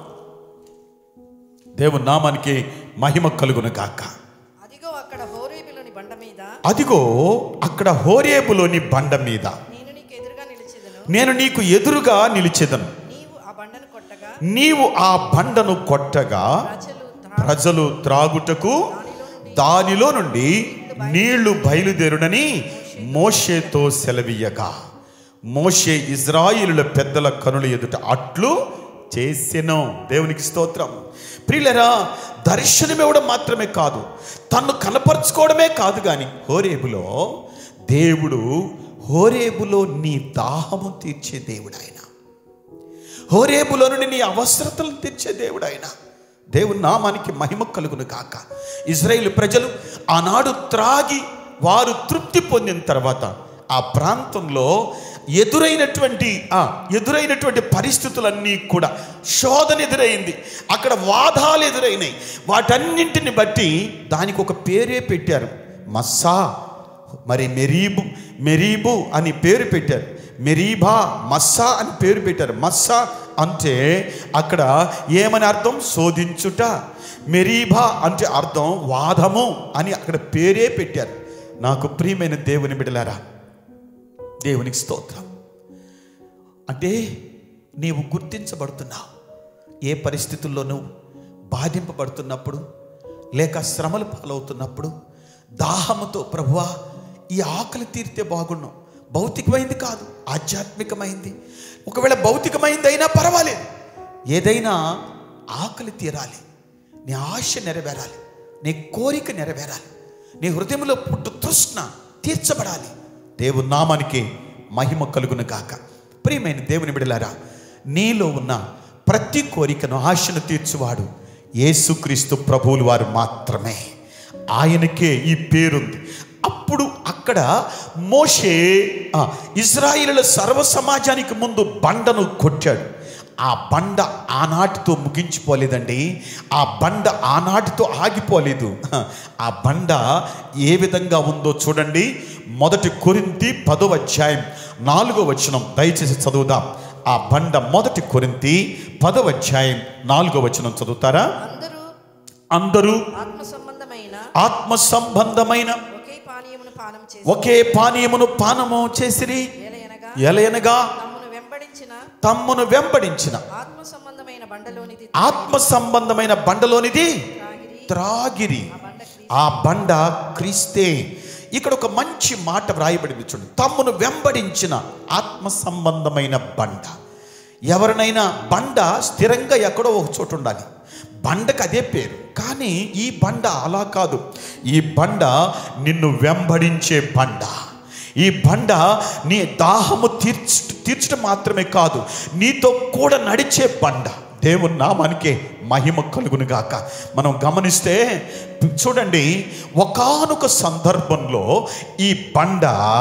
దేవుని నామానికి మహిమ కలుగును గాక అదిగో అక్కడ హోరేబిలోని బండ మీద అదిగో అక్కడ హోరేబులోని బండ మీద నేను నీకు ఎదురుగా నిలిచెదను నేను నీకు ఎదురుగా నిలిచెదను నీవు ఆ బండను కొట్టగా నీవు ఆ బండను కొట్టగా ప్రజలు త్రా- ప్రజలు త్రాగుటకు దానిలో నుండి నీళ్లు బయలుదేరునని మోషేతో సెలవీయగా మోషే ఇజ్రాయిలుల పెద్దల కనుల ఎదుట అట్లు చేసెను దేవునికి స్తోత్రం ప్రియులరా దర్శనమివ్వడం మాత్రమే కాదు తన్ను కనపరుచుకోవడమే కాదు కానీ హోరేబులో దేవుడు హోరేబులో నీ దాహము తీర్చే దేవుడు ఆయన హోరేబులో నుండి నీ అవసరతలను తీర్చే దేవుడు ఆయన దేవుని నామానికి మహిమ కలుగును కాక ఇజ్రాయేల్ ప్రజలు ఆనాడు త్రాగి వారు తృప్తి పొందిన తర్వాత ఆ ప్రాంతంలో ఎదురైనటువంటి ఆ ఎదురైనటువంటి పరిస్థితులన్నీ కూడా శోధన ఎదురైంది అక్కడ వాదాలు ఎదురైనాయి వాటన్నింటిని బట్టి దానికి ఒక పేరే పెట్టారు మస్సా మరి మెరీబు మెరీబు అని పేరు పెట్టారు మెరీబా మస్సా అని పేరు పెట్టారు మస్సా అంటే అక్కడ ఏమని అర్థం శోధించుట మెరీబా అంటే అర్థం వాదము అని అక్కడ పేరే పెట్టారు నాకు ప్రియమైన దేవుని బిడలారా దేవునికి స్తోత్రం అంటే నీవు గుర్తించబడుతున్నావు ఏ పరిస్థితుల్లోనూ బాధింపబడుతున్నప్పుడు లేక శ్రమలు పాలవుతున్నప్పుడు దాహముతో ప్రభువా ఈ ఆకలి తీరితే బాగుండు భౌతికమైంది కాదు ఆధ్యాత్మికమైంది ఒకవేళ భౌతికమైంది అయినా పర్వాలేదు ఏదైనా ఆకలి తీరాలి నీ ఆశ నెరవేరాలి నీ కోరిక నెరవేరాలి నీ హృదయంలో పుట్టు తృష్ణ తీర్చబడాలి దేవుని నామానికి మహిమ కలుగును గాక ప్రియమైన దేవుని బిడలారా నీలో ఉన్న ప్రతి కోరికను ఆశను తీర్చువాడు యేసుక్రీస్తు ప్రభువులు వారు మాత్రమే ఆయనకే ఈ పేరుంది అప్పుడు అక్కడ మోషే ఆ, ఇజ్రాయిలుల సర్వ సమాజానికి ముందు బండను కొట్టాడు ఆ బండ ఆనాటితో ముగించిపోలేదండి ఆ బండ ఆనాటితో ఆగిపోలేదు ఆ బండ ఏ విధంగా ఉందో చూడండి మొదటి కొరింతి పదో అధ్యాయం నాలుగో వచనం దయచేసి చదువుదాం ఆ బండ మొదటి కొరింతి పదవ అధ్యాయం నాలుగో వచనం చదువుతారా అందరూ అందరూ ఆత్మ సంబంధమైన ఆత్మ సంబంధమైన ఒకే పానీయమును పానం చేసి ఒకే పానీయమును పానము చేసిరి ఎలయనగా ఎలయనగా తమ్మును వెంబడించిన తమ్మును వెంబడించిన ఆత్మ సంబంధమైన బండలోనిది ఆత్మ సంబంధమైన బండలోనిది త్రాగిరి త్రాగిరి ఆ బండ క్రీస్తు. ఆ బండ క్రీస్తే ఇక్కడ ఒక మంచి మాట వ్రాయబడింది చూడండి తమ్మును వెంబడించిన ఆత్మ సంబంధమైన బండ ఎవరినైనా బండ స్థిరంగా ఎక్కడో ఒక చోటు ఉండాలి బండకు అదే పేరు కానీ ఈ బండ అలా కాదు ఈ బండ నిన్ను వెంబడించే బండ ఈ బండ నీ దాహము తీర్చ తీర్చడం మాత్రమే కాదు నీతో కూడా నడిచే బండ దేవుని నామానికే మహిమ కలుగును గాక మనం గమనిస్తే చూడండి ఒకానొక సందర్భంలో ఈ బండ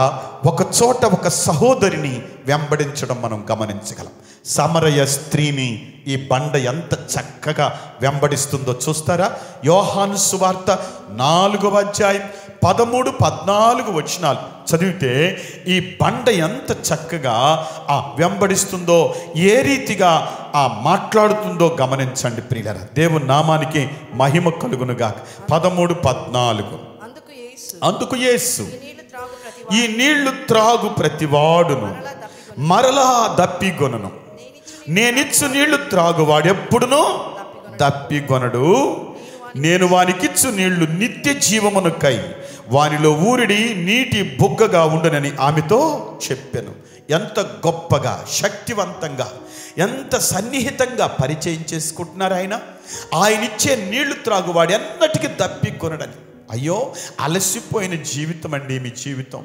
ఒక చోట ఒక సహోదరిని వెంబడించడం మనం గమనించగలం సమరయ స్త్రీని ఈ బండ ఎంత చక్కగా వెంబడిస్తుందో చూస్తారా యోహాను సువార్త నాలుగవ అధ్యాయం పదమూడు పద్నాలుగు వచనాలు చదివితే ఈ బండ ఎంత చక్కగా ఆ వెంబడిస్తుందో ఏ రీతిగా ఆ మాట్లాడుతుందో గమనించండి ప్రియులరా దేవుని నామానికి మహిమ కలుగునుగా పదమూడు పద్నాలుగు అందుకు యేసు అందుకు యేసు ఈ నీళ్లు త్రాగు ప్రతి ఈ నీళ్లు త్రాగు ప్రతివాడును మరలా దప్పికొని మరలా దప్పిగొనను నేనిచ్చు నేనిచ్చు నీళ్లు త్రాగువాడు ఎప్పుడును దప్పిగొనడు నేను వానికిచ్చు నీళ్లు నిత్య జీవమునకై వానిలో ఊరిడి నీటి బుగ్గగా ఉండనని ఆమెతో చెప్పాను ఎంత గొప్పగా శక్తివంతంగా ఎంత సన్నిహితంగా పరిచయం చేసుకుంటున్నారు ఆయన ఆయన ఇచ్చే నీళ్లు త్రాగువాడు ఎన్నటికీ దప్పి కొనడని అయ్యో అలసిపోయిన జీవితం అండి మీ జీవితం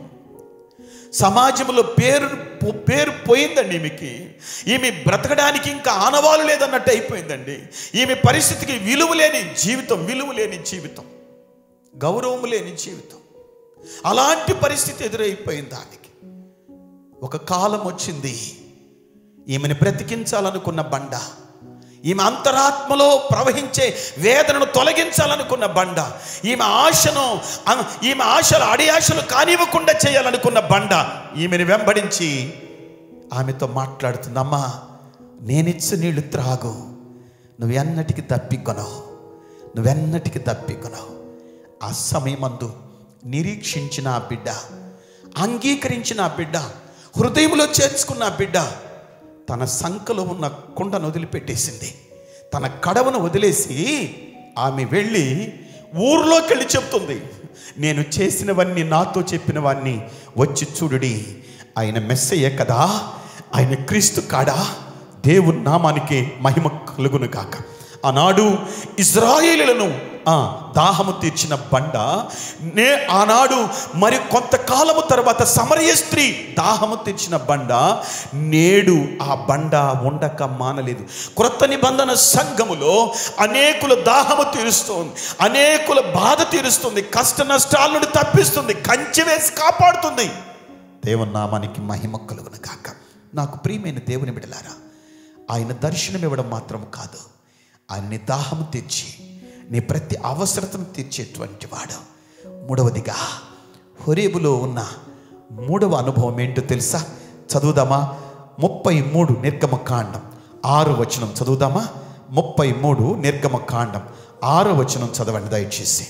సమాజంలో పేరు పో- పేరు పోయిందండి ఈమెకి ఈమె బ్రతకడానికి ఇంకా ఆనవాలు లేదన్నట్టు అయిపోయిందండి ఈమె పరిస్థితికి విలువ లేని జీవితం విలువ లేని జీవితం గౌరవం లేని జీవితం అలాంటి పరిస్థితి ఎదురైపోయింది దానికి ఒక కాలం వచ్చింది ఈమెను బ్రతికించాలనుకున్న బండ ఈమె అంతరాత్మలో ప్రవహించే వేదనను తొలగించాలనుకున్న బండ ఈమె ఆశను అ- ఈమె ఆశలు అడి ఆశలు కానివ్వకుండా చేయాలనుకున్న బండ ఈమెను వెంబడించి ఆమెతో మాట్లాడుతుంది అమ్మా నేనిచ్చు నీళ్లు త్రాగు నువ్వెన్నటికి దప్పికొనవు నువ్వెన్నటికి దప్పికొనవు ఆ సమయమందు నిరీక్షించిన ఆ బిడ్డ అంగీకరించిన ఆ బిడ్డ హృదయంలో చేర్చుకున్న ఆ బిడ్డ తన సంకలో ఉన్న కుండను వదిలిపెట్టేసింది తన కడవను వదిలేసి ఆమె వెళ్ళి ఊర్లోకి వెళ్ళి చెప్తుంది నేను చేసినవన్నీ నాతో చెప్పినవన్నీ వచ్చి చూడుడి ఆయన మెస్సయ్య కదా ఆయన క్రీస్తు కాడా దేవుని నామానికి మహిమ కలుగును కాక ఆనాడు ఇజ్రాయేలులను ఆ, దాహము తీర్చిన బండ నే ఆనాడు మరి కొంతకాలము తర్వాత సమరయ స్త్రీ దాహము తీర్చిన బండ నేడు ఆ బండ ఉండక మానలేదు క్రొత్త నిబంధన సంఘములో అనేకుల దాహము తీరుస్తుంది అనేకుల బాధ తీరుస్తుంది కష్ట నష్టాల నుండి తప్పిస్తుంది కంచె వేసి కాపాడుతుంది దేవుని నామానికి మహిమ కలుగును కాక నాకు ప్రియమైన దేవుని బిడలారా ఆయన దర్శనం ఇవ్వడం మాత్రం కాదు ఆయన్ని దాహము తీర్చి నీ ప్రతి అవసరతను తీర్చేటువంటి వాడు మూడవదిగా హొరేబులో ఉన్న మూడవ అనుభవం ఏంటో తెలుసా చదువుదామా ముప్పై మూడు నిర్గమ కాండం ఆరు వచనం చదువుదామా ముప్పై మూడు నిర్గమ కాండం ఆరు వచనం చదవండి దయచేసి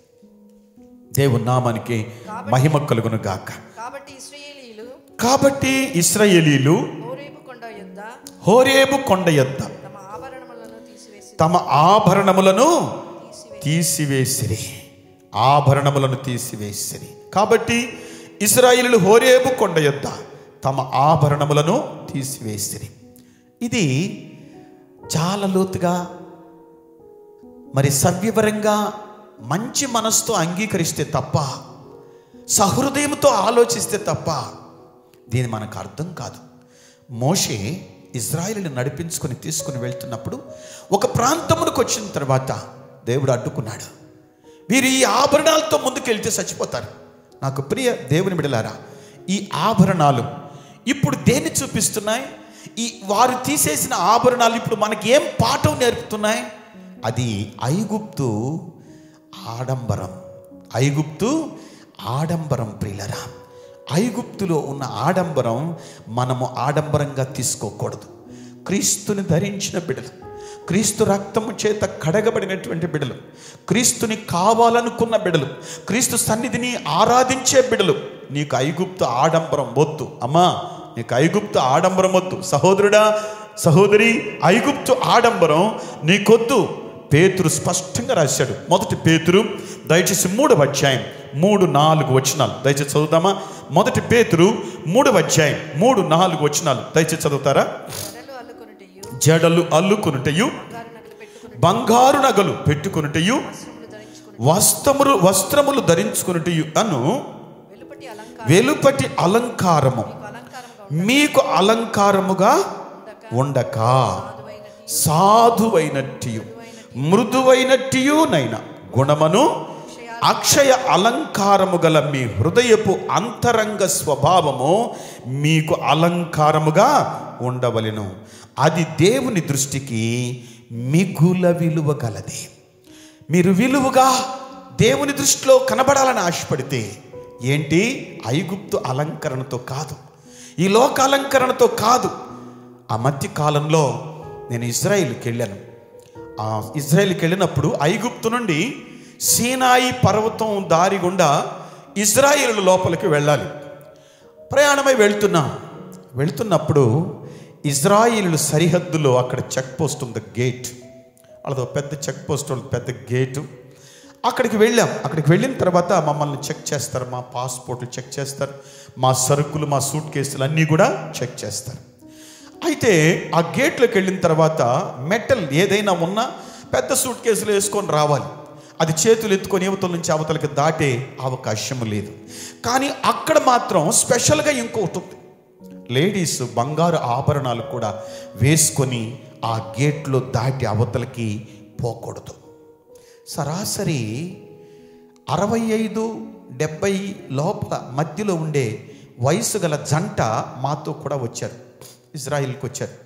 దేవుని నామానికి మహిమ కలుగును గాక కాబట్టి ఇశ్రాయేలీయులు కాబట్టి ఇస్రాయేలీలు హోరేబు కొండ యొద్ద హోరేబు కొండ యొద్ద తమ ఆభరణములను తీసివేసి తమ ఆభరణములను తీసివేసి తీసివేసిరి ఆభరణములను తీసివేసిరి కాబట్టి ఇస్రాయిలు హోరేబు కొండ యొద్ద తమ ఆభరణములను తీసివేసిరి ఇది చాలా లోతుగా మరి సవ్యవరంగా మంచి మనసుతో అంగీకరిస్తే తప్ప సహృదయంతో ఆలోచిస్తే తప్ప దీని మనకు అర్థం కాదు మోషే ఇజ్రాయిల్ని నడిపించుకొని తీసుకుని వెళ్తున్నప్పుడు ఒక ప్రాంతమునకు వచ్చిన తర్వాత దేవుడు అడ్డుకున్నాడు వీరు ఈ ఆభరణాలతో ముందుకెళ్తే చచ్చిపోతారు నాకు ప్రియ దేవుని బిడలారా ఈ ఆభరణాలు ఇప్పుడు దేన్ని చూపిస్తున్నాయి ఈ వారు తీసేసిన ఆభరణాలు ఇప్పుడు మనకి ఏం పాఠం నేర్పుతున్నాయి అది ఐగుప్తు ఆడంబరం ఐగుప్తు ఆడంబరం ప్రియులరా ఐగుప్తులో ఉన్న ఆడంబరం మనము ఆడంబరంగా తీసుకోకూడదు క్రీస్తుని ధరించిన బిడలు క్రీస్తు రక్తము చేత కడగబడినటువంటి బిడలు క్రీస్తుని కావాలనుకున్న బిడలు క్రీస్తు సన్నిధిని ఆరాధించే బిడలు నీకు ఐగుప్తు ఆడంబరం వద్దు అమ్మా నీకు ఐగుప్తు ఆడంబరం వద్దు సహోదరుడా సహోదరి ఐగుప్తు ఆడంబరం నీకొద్దు పేతురు స్పష్టంగా రాశాడు మొదటి పేతురు దయచేసి మూడవ అధ్యాయం మూడు నాలుగు వచనాలు దయచేసి చదువుతామా మొదటి పేతురు మూడవ అధ్యాయం మూడు నాలుగు వచనాలు దయచేసి చదువుతారా జడలు అల్లుకొనుటయు జడలు అల్లుకునుటయు బంగారు నగలు పెట్టుకొనుటయు బంగారు నగలు పెట్టుకునుటయు వస్త్రములు వస్త్రములు ధరించుకుని వస్త్రములు ధరించుకునుటయు అను వెలుపటి అలంకారం వెలుపటి అలంకారము మీకు అలంకారముగా మీకు అలంకారముగా ఉండక సాధువైన సాధువైనట్టియు మృదువైనట్టియునైన గుణమను అక్షయ అలంకారము గల మీ హృదయపు అంతరంగ స్వభావము మీకు అలంకారముగా ఉండవలెను అది దేవుని దృష్టికి మిగుల విలువ గలది మీరు విలువగా దేవుని దృష్టిలో కనబడాలని ఆశపడితే ఏంటి ఐగుప్తు అలంకరణతో కాదు ఈ లోక అలంకరణతో కాదు ఆ మధ్య కాలంలో నేను ఇజ్రాయిల్కి వెళ్ళాను ఆ ఇజ్రాయిల్కి వెళ్ళినప్పుడు ఐగుప్తు నుండి సీనాయి పర్వతం దారి గుండా ఇజ్రాయిల్ లోపలికి వెళ్ళాలి ప్రయాణమై వెళ్తున్నాం వెళ్తున్నప్పుడు ఇజ్రాయిల్ సరిహద్దులో అక్కడ చెక్ పోస్ట్ ఉంది గేట్ వాళ్ళదో పెద్ద చెక్ పోస్ట్ వాళ్ళది పెద్ద గేటు అక్కడికి వెళ్ళాం అక్కడికి వెళ్ళిన తర్వాత మమ్మల్ని చెక్ చేస్తారు మా పాస్పోర్ట్లు చెక్ చేస్తారు మా సరుకులు మా సూట్ కేసులు అన్నీ కూడా చెక్ చేస్తారు అయితే ఆ గేట్లోకి వెళ్ళిన తర్వాత మెటల్ ఏదైనా ఉన్నా పెద్ద సూట్ కేసులు వేసుకొని రావాలి అది చేతులు ఎత్తుకొని యువతల నుంచి అవతలకి దాటే అవకాశం లేదు కానీ అక్కడ మాత్రం స్పెషల్గా ఇంకొకటి ఉంది లేడీస్ బంగారు ఆభరణాలు కూడా వేసుకొని ఆ గేట్లో దాటి అవతలకి పోకూడదు సరాసరి అరవై ఐదు డెబ్బై లోపల మధ్యలో ఉండే వయసు గల జంట మాతో కూడా వచ్చారు ఇజ్రాయిల్కి వచ్చారు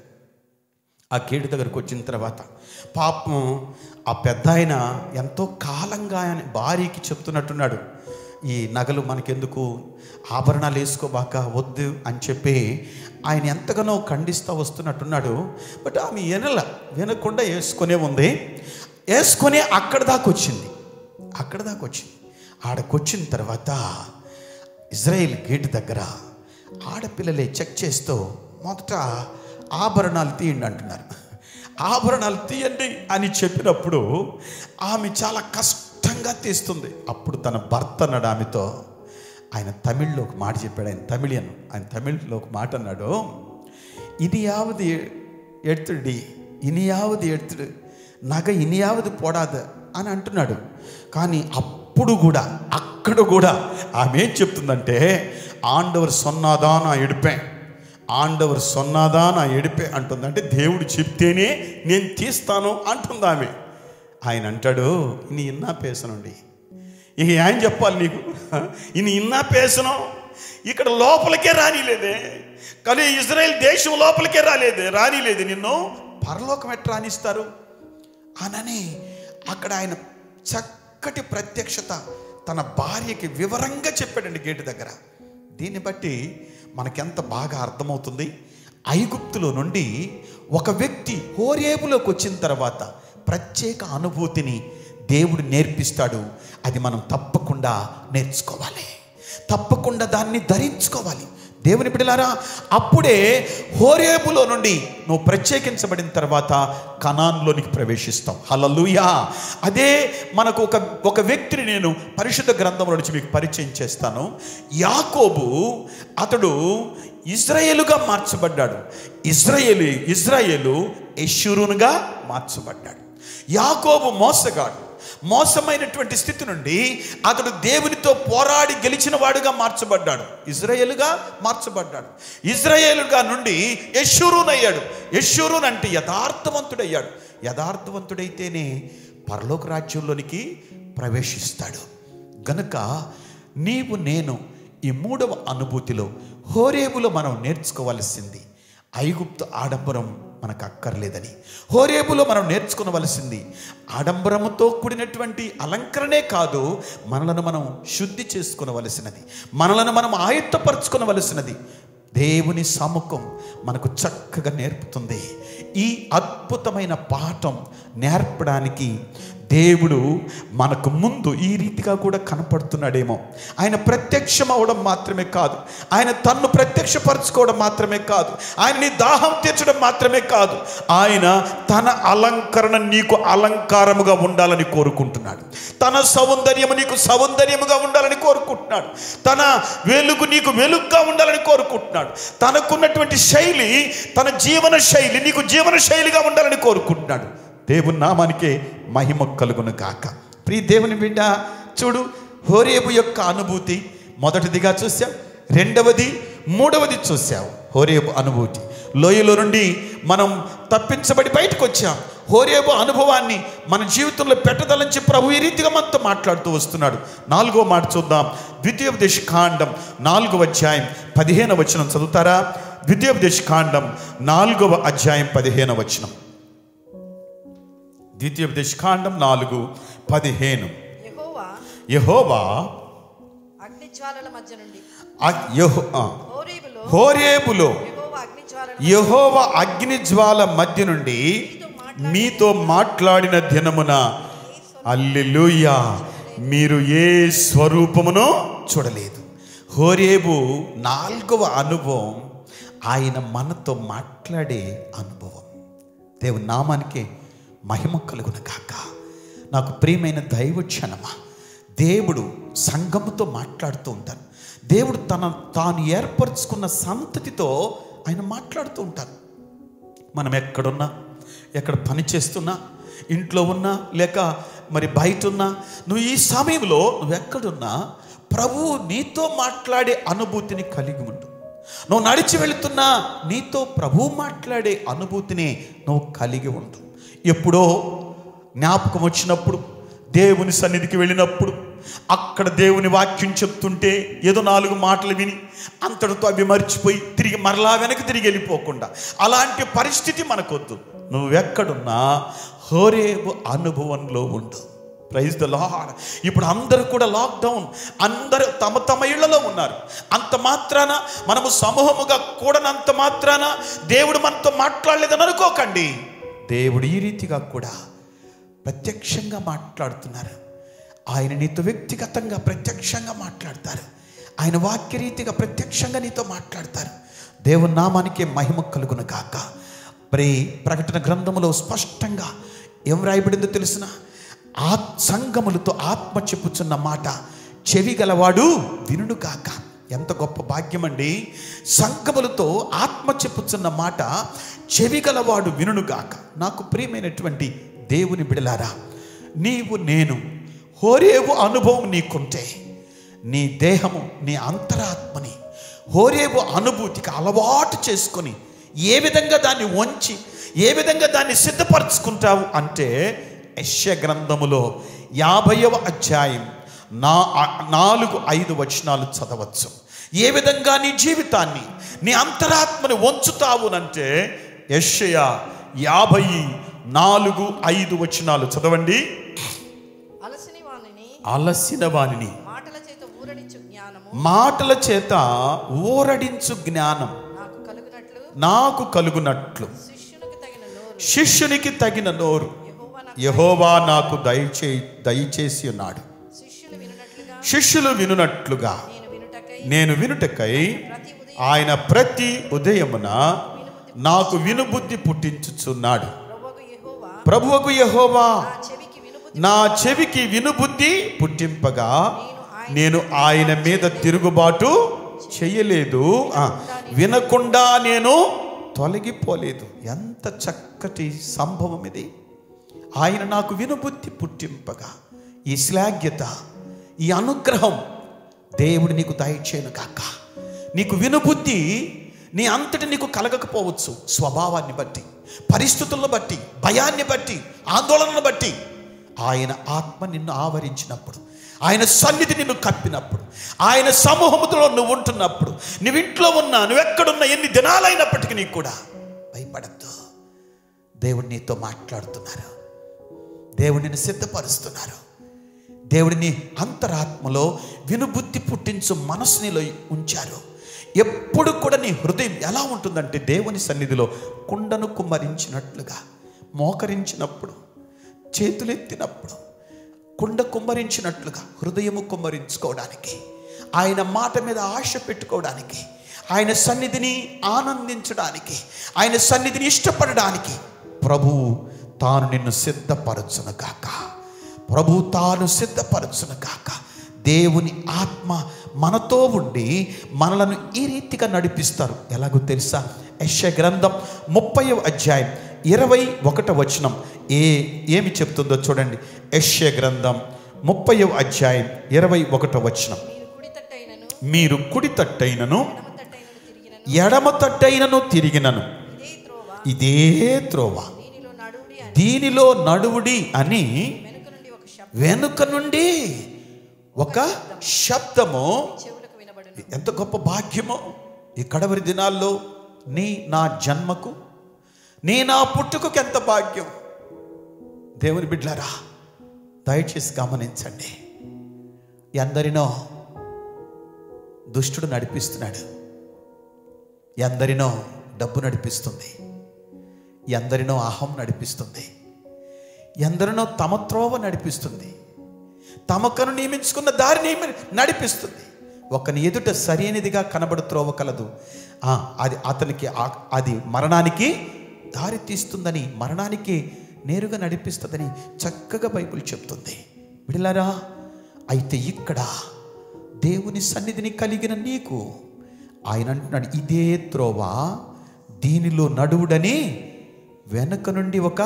ఆ గేటు దగ్గరకు వచ్చిన తర్వాత పాపం ఆ పెద్ద ఆయన ఎంతో కాలంగా ఆయన భార్యకి చెప్తున్నట్టున్నాడు ఈ నగలు మనకెందుకు ఆభరణాలు వేసుకోబాక వద్దు అని చెప్పి ఆయన ఎంతగానో ఖండిస్తూ వస్తున్నట్టున్నాడు బట్ ఆమె వినల వినకుండా వేసుకునే ఉంది వేసుకొని అక్కడ దాకా వచ్చింది అక్కడ దాకా వచ్చింది ఆడకొచ్చిన తర్వాత ఇజ్రాయెల్ గేట్ దగ్గర ఆడపిల్లలే చెక్ చేస్తూ మొదట ఆభరణాలు తీయండి అంటున్నారు ఆభరణాలు తీయండి అని చెప్పినప్పుడు ఆమె చాలా కష్టంగా తీస్తుంది అప్పుడు తన భర్త అన్నాడు ఆమెతో ఆయన తమిళ్లో ఒక మాట చెప్పాడు ఆయన తమిళియన్ ఆయన తమిళ్లో ఒక మాట అన్నాడు இனியாவது எ- எடுத்துடி ఇనియావది ఎడుతుడు నగ ఇనియావది పోడాదు అని అంటున్నాడు కానీ అప్పుడు కూడా అక్కడ కూడా ఆమె ఏం చెప్తుందంటే ఆండవర్ సొన్నాదా నా ఎడిపే ఆండవర్ సొన్నాదా నా ఎడిపే అంటుంది అంటే దేవుడు చెప్తేనే నేను తీస్తాను అంటుంది ఆమె ఆయన అంటాడు ఇని ఇన్నా పేసనండి ఇక ఏం చెప్పాలి నీకు ఇని ఇన్నా పేసను ఇక్కడ లోపలికే రానిలేదే కానీ ఇజ్రాయెల్ దేశం లోపలికే రాలేదే రానిలేదు నిన్ను పరలోకం ఎట్లా రానిస్తారు అనని అక్కడ ఆయన చక్కటి ప్రత్యక్షత తన భార్యకి వివరంగా చెప్పాడండి గేటు దగ్గర దీన్ని బట్టి మనకెంత బాగా అర్థమవుతుంది ఐగుప్తులో నుండి ఒక వ్యక్తి హోరేబులోకి వచ్చిన తర్వాత ప్రత్యేక అనుభూతిని దేవుడు నేర్పిస్తాడు అది మనం తప్పకుండా నేర్చుకోవాలి తప్పకుండా దాన్ని ధరించుకోవాలి దేవుని బిడ్డలారా అప్పుడే హోరేబులో నుండి నువ్వు ప్రత్యేకించబడిన తర్వాత కనాన్లోనికి ప్రవేశిస్తాం హలలుయా అదే మనకు ఒక ఒక వ్యక్తిని నేను పరిశుద్ధ గ్రంథంలో నుంచి మీకు పరిచయం చేస్తాను యాకోబు అతడు ఇజ్రాయేలుగా మార్చబడ్డాడు ఇజ్రాయేలు ఇజ్రాయేలు యశూరునుగా మార్చబడ్డాడు యాకోబు మోసగాడు మోసమైనటువంటి స్థితి నుండి అతడు దేవునితో పోరాడి గెలిచిన వాడుగా మార్చబడ్డాడు ఇజ్రాయేలుగా మార్చబడ్డాడు ఇజ్రాయేలుగా నుండి యశూరున్ అయ్యాడు యశూరున్ అంటే యథార్థవంతుడయ్యాడు యథార్థవంతుడైతేనే పరలోక రాజ్యంలోనికి ప్రవేశిస్తాడు గనుక నీవు నేను ఈ మూడవ అనుభూతిలో హోరేబులో మనం నేర్చుకోవలసింది ఐగుప్తు ఆడంబరం మనకు అక్కర్లేదని హోరేబులో మనం నేర్చుకోవలసింది ఆడంబరముతో కూడినటువంటి అలంకరణే కాదు మనలను మనం శుద్ధి చేసుకునవలసినది మనలను మనం ఆయుత్తపరచుకునవలసినది దేవుని సముఖం మనకు చక్కగా నేర్పుతుంది ఈ అద్భుతమైన పాఠం నేర్పడానికి దేవుడు మనకు ముందు ఈ రీతిగా కూడా కనపడుతున్నాడేమో ఆయన ప్రత్యక్షం అవడం మాత్రమే కాదు ఆయన తన్ను ప్రత్యక్షపరచుకోవడం మాత్రమే కాదు ఆయన నీ దాహం తీర్చడం మాత్రమే కాదు ఆయన తన అలంకరణ నీకు అలంకారముగా ఉండాలని కోరుకుంటున్నాడు తన సౌందర్యము నీకు సౌందర్యముగా ఉండాలని కోరుకుంటున్నాడు తన వెలుగు నీకు వెలుగుగా ఉండాలని కోరుకుంటున్నాడు తనకున్నటువంటి శైలి తన జీవన శైలి నీకు జీవన శైలిగా ఉండాలని కోరుకుంటున్నాడు దేవుని నామానికే మహిమ కలుగును గాక ప్రియ దేవుని బిడ్డ చూడు హోరేబు యొక్క అనుభూతి మొదటిదిగా చూసాం రెండవది మూడవది చూసావు హోరేబు అనుభూతి లోయలో నుండి మనం తప్పించబడి బయటకు వచ్చాం హోరేబు అనుభవాన్ని మన జీవితంలో పెట్టదలంచి ప్రభు ఈ రీతిగా మనతో మాట్లాడుతూ వస్తున్నాడు నాలుగో మాట చూద్దాం ద్వితీయోపదేశ కాండం నాలుగవ అధ్యాయం పదిహేను వచనం చదువుతారా ద్వితీయోపదేశ కాండం నాలుగవ అధ్యాయం పదిహేను వచనం ద్వితీయోపదేశ కాండం నాలుగు పదిహేను యెహోవా యహోవా అగ్నిజ్వాలల మధ్య నుండి అగ్- యెహో- ఆ, హోరేబులో హోరేబులో యెహోవా అగ్నిజ్వాలల యహోవ అగ్నిజ్వాల మధ్య నుండి మీతో మాట్లాడిన దినమున అల్లెలూయా మీరు ఏ స్వరూపమును చూడలేదు హోరేబు నాలుగవ అనుభవం ఆయన మనతో మాట్లాడే అనుభవం దేవుని నామానికి మహిమ కలుగును కాక నాకు ప్రియమైన దైవక్షణమా దేవుడు సంఘముతో మాట్లాడుతూ ఉంటారు దేవుడు తన తాను ఏర్పరచుకున్న సంతతితో ఆయన మాట్లాడుతూ ఉంటారు మనం ఎక్కడున్నా ఎక్కడ పని చేస్తున్నా ఇంట్లో ఉన్నా లేక మరి బయట ఉన్నా నువ్వు ఈ సమయంలో నువ్వు ఎక్కడున్నా ప్రభువు నీతో మాట్లాడే అనుభూతిని కలిగి ఉండు నువ్వు నడిచి వెళుతున్నా నీతో ప్రభువు మాట్లాడే అనుభూతిని నువ్వు కలిగి ఉండు ఎప్పుడో జ్ఞాపకం వచ్చినప్పుడు దేవుని సన్నిధికి వెళ్ళినప్పుడు అక్కడ దేవుని వాక్యం చెప్తుంటే ఏదో నాలుగు మాటలు విని అంతటితో అవి మర్చిపోయి తిరిగి మరలా వెనక్కి తిరిగి వెళ్ళిపోకుండా అలాంటి పరిస్థితి మనకొద్దు నువ్వెక్కడున్నా హోరేబు అనుభవంలో ఉండు ప్రైజ్ ద లార్డ్ ఇప్పుడు అందరూ కూడా లాక్డౌన్ అందరూ తమ తమ ఇళ్లలో ఉన్నారు అంత మాత్రాన మనము సమూహముగా కూడనంత మాత్రాన దేవుడు మనతో మాట్లాడలేదని అనుకోకండి దేవుడు ఈ రీతిగా కూడా ప్రత్యక్షంగా మాట్లాడుతున్నారు ఆయన నీతో వ్యక్తిగతంగా ప్రత్యక్షంగా మాట్లాడతారు ఆయన వాక్యరీతిగా ప్రత్యక్షంగా నీతో మాట్లాడతారు దేవుని నామానికే మహిమ కలుగును కాక మరి ప్రకటన గ్రంథములో స్పష్టంగా ఏం రాయబడిందో తెలిసిన ఆ సంగములతో ఆత్మ చెప్పుచున్న మాట చెవి గలవాడు వినుడు కాక ఎంత గొప్ప భాగ్యం అండి సంగములతో ఆత్మ చెప్పుచున్న మాట చెవి గలవాడు వినుగాక నాకు ప్రియమైనటువంటి దేవుని బిడలారా నీవు నేను హోరేవు అనుభవం నీకుంటే నీ దేహము నీ అంతరాత్మని హోరేవు అనుభూతికి అలవాటు చేసుకొని ఏ విధంగా దాన్ని వంచి ఏ విధంగా దాన్ని సిద్ధపరచుకుంటావు అంటే యశ్య గ్రంథములో యాభైవ అధ్యాయం నా నాలుగు ఐదు వచనాలు చదవచ్చు ఏ విధంగా నీ జీవితాన్ని నీ అంతరాత్మని వంచుతావునంటే యశ్య యాభై నాలుగు ఐదు వచనాలు చదవండి అలసిని వాణిని అలసిన వానిని మాటల చేత ఊరడించు జ్ఞానము మాటల చేత ఊరడించు జ్ఞానం నాకు కలుగునట్లు నాకు కలుగునట్లు శిష్యునికి తగిన నోరు శిష్యునికి తగిన నోరు యెహోవా నాకు యహోవా నాకు దయచే దయచేసి ఉన్నాడు శిష్యులు వినున్నట్లుగా శిష్యులు వినునట్లుగా నేను వినుటకై నేను వినుటకై ప్రతి ఉదయం ఆయన ప్రతి ఉదయమున నాకు వినుబుద్ధి పుట్టించుచున్నాడు ప్రభువకు యెహోవా ప్రభువుకు యహోవా నా చెవికి వినుబుద్ధి నా చెవికి వినుబుద్ధి పుట్టింపగా నేను ఆయన నేను ఆయన మీద తిరుగుబాటు చేయలేదు ఆ, వినకుండా నేను తొలగిపోలేదు ఎంత చక్కటి సంభవం ఇది ఆయన నాకు వినుబుద్ధి పుట్టింపగా ఈ శ్లాఘ్యత ఈ అనుగ్రహం దేవుడు నీకు దయచేయను కాక నీకు వినుబుద్ధి నీ అంతటి నీకు కలగకపోవచ్చు స్వభావాన్ని బట్టి పరిస్థితులను బట్టి భయాన్ని బట్టి ఆందోళనను బట్టి ఆయన ఆత్మ నిన్ను ఆవరించినప్పుడు ఆయన సన్నిధి నిన్ను కప్పినప్పుడు ఆయన సమూహముతో నువ్వు ఉంటున్నప్పుడు నువ్వు ఇంట్లో ఉన్నా నువ్వు ఎక్కడున్నా ఎన్ని దినాలైనప్పటికీ నీకు కూడా భయపడద్దు దేవుడు నీతో మాట్లాడుతున్నారు దేవుడిని సిద్ధపరుస్తున్నారు దేవుడిని అంతరాత్మలో వినుబుద్ధి పుట్టించు మనసు నీలో ఉంచారు ఎప్పుడు కూడా నీ హృదయం ఎలా ఉంటుందంటే దేవుని సన్నిధిలో కుండను కుమ్మరించినట్లుగా మోకరించినప్పుడు చేతులెత్తినప్పుడు కుండ కుమ్మరించినట్లుగా హృదయము కుమ్మరించుకోవడానికి ఆయన మాట మీద ఆశ పెట్టుకోవడానికి ఆయన సన్నిధిని ఆనందించడానికి ఆయన సన్నిధిని ఇష్టపడడానికి ప్రభువు తాను నిన్ను సిద్ధపరచును కాక ప్రభు తాను సిద్ధపరచును కాక దేవుని ఆత్మ మనతో ఉండి మనలను ఈ రీతిగా నడిపిస్తారు ఎలాగో తెలుసా యశ గ్రంథం ముప్పై అధ్యాయం ఇరవై ఒకట వచనం ఏ ఏమి చెప్తుందో చూడండి యశ్య గ్రంథం ముప్పై అధ్యాయం ఇరవై ఒకట వచనం మీరు కుడి తట్టైనను మీరు కుడి తట్టైనను ఎడమ తట్టైనను తిరిగినను ఎడమ తట్టైనను తిరిగినను ఇదే త్రోవ ఇదే త్రోవ దీనిలో నడువుడి అని దీనిలో నడువుడి అని వెనుక నుండి ఒక శబ్దం వెనుక నుండి ఒక శబ్దము చెవులకు వినబడును ఎంత గొప్ప భాగ్యమో ఈ కడవరి దినాల్లో నీ నా జన్మకు నీ నా పుట్టుకకు ఎంత భాగ్యం దేవుని బిడ్లారా దయచేసి గమనించండి ఎందరినో దుష్టుడు నడిపిస్తున్నాడు ఎందరినో డబ్బు నడిపిస్తుంది ఎందరినో అహం నడిపిస్తుంది ఎందరినో తమ త్రోవ నడిపిస్తుంది తమకను నియమించుకున్న దారిని నడిపిస్తుంది ఒకని ఎదుట సరైనదిగా కనబడు త్రోవ కలదు ఆ, అది అతనికి ఆ- అది మరణానికి దారి తీస్తుందని మరణానికి నేరుగా నడిపిస్తుందని చక్కగా బైబిల్ చెప్తుంది విడిలారా అయితే ఇక్కడ దేవుని సన్నిధిని కలిగిన నీకు ఆయన అంటున్నాడు ఇదే త్రోవ దీనిలో నడువుడని వెనక నుండి ఒక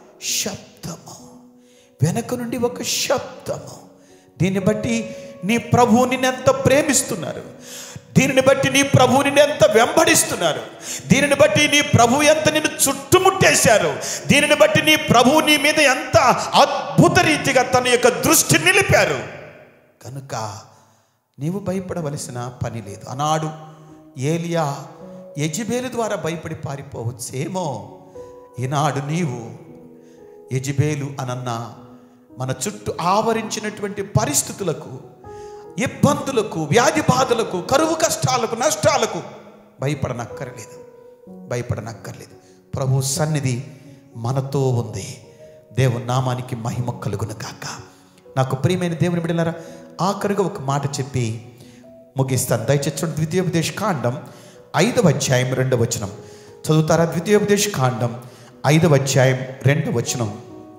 శబ్దము వెనక నుండి ఒక శబ్దము దీన్ని బట్టి నీ ప్రభువు నిన్నెంత ప్రేమిస్తున్నారు దీనిని బట్టి నీ ప్రభువు నిన్ను ఎంత వెంబడిస్తున్నారు దీనిని బట్టి నీ ప్రభు ఎంత నిన్ను చుట్టుముట్టేశారు దీనిని బట్టి నీ ప్రభువు నీ మీద ఎంత అద్భుత రీతిగా తన యొక్క దృష్టి నిలిపారు కనుక నీవు భయపడవలసిన పని లేదు ఆనాడు ఏలియా యజిబేలు ద్వారా భయపడి పారిపోవచ్చేమో ఈనాడు నీవు యజిబేలు అనన్న మన చుట్టూ ఆవరించినటువంటి పరిస్థితులకు ఇబ్బందులకు వ్యాధి బాధలకు కరువు కష్టాలకు నష్టాలకు భయపడనక్కర్లేదు భయపడనక్కర్లేదు ప్రభు సన్నిధి మనతో ఉంది దేవుని నామానికి మహిమ కలుగును కాక నాకు ప్రియమైన దేవుని బిడ్డలారా ఆఖరిగా ఒక మాట చెప్పి ముగిస్తాను దయచేసి చూడండి ద్వితీయోపదేశ కాండం ఐదవ అధ్యాయం రెండవ వచనం చదువుతారా ద్వితీయోపదేశ కాండం ఐదవ అధ్యాయం రెండవ వచనం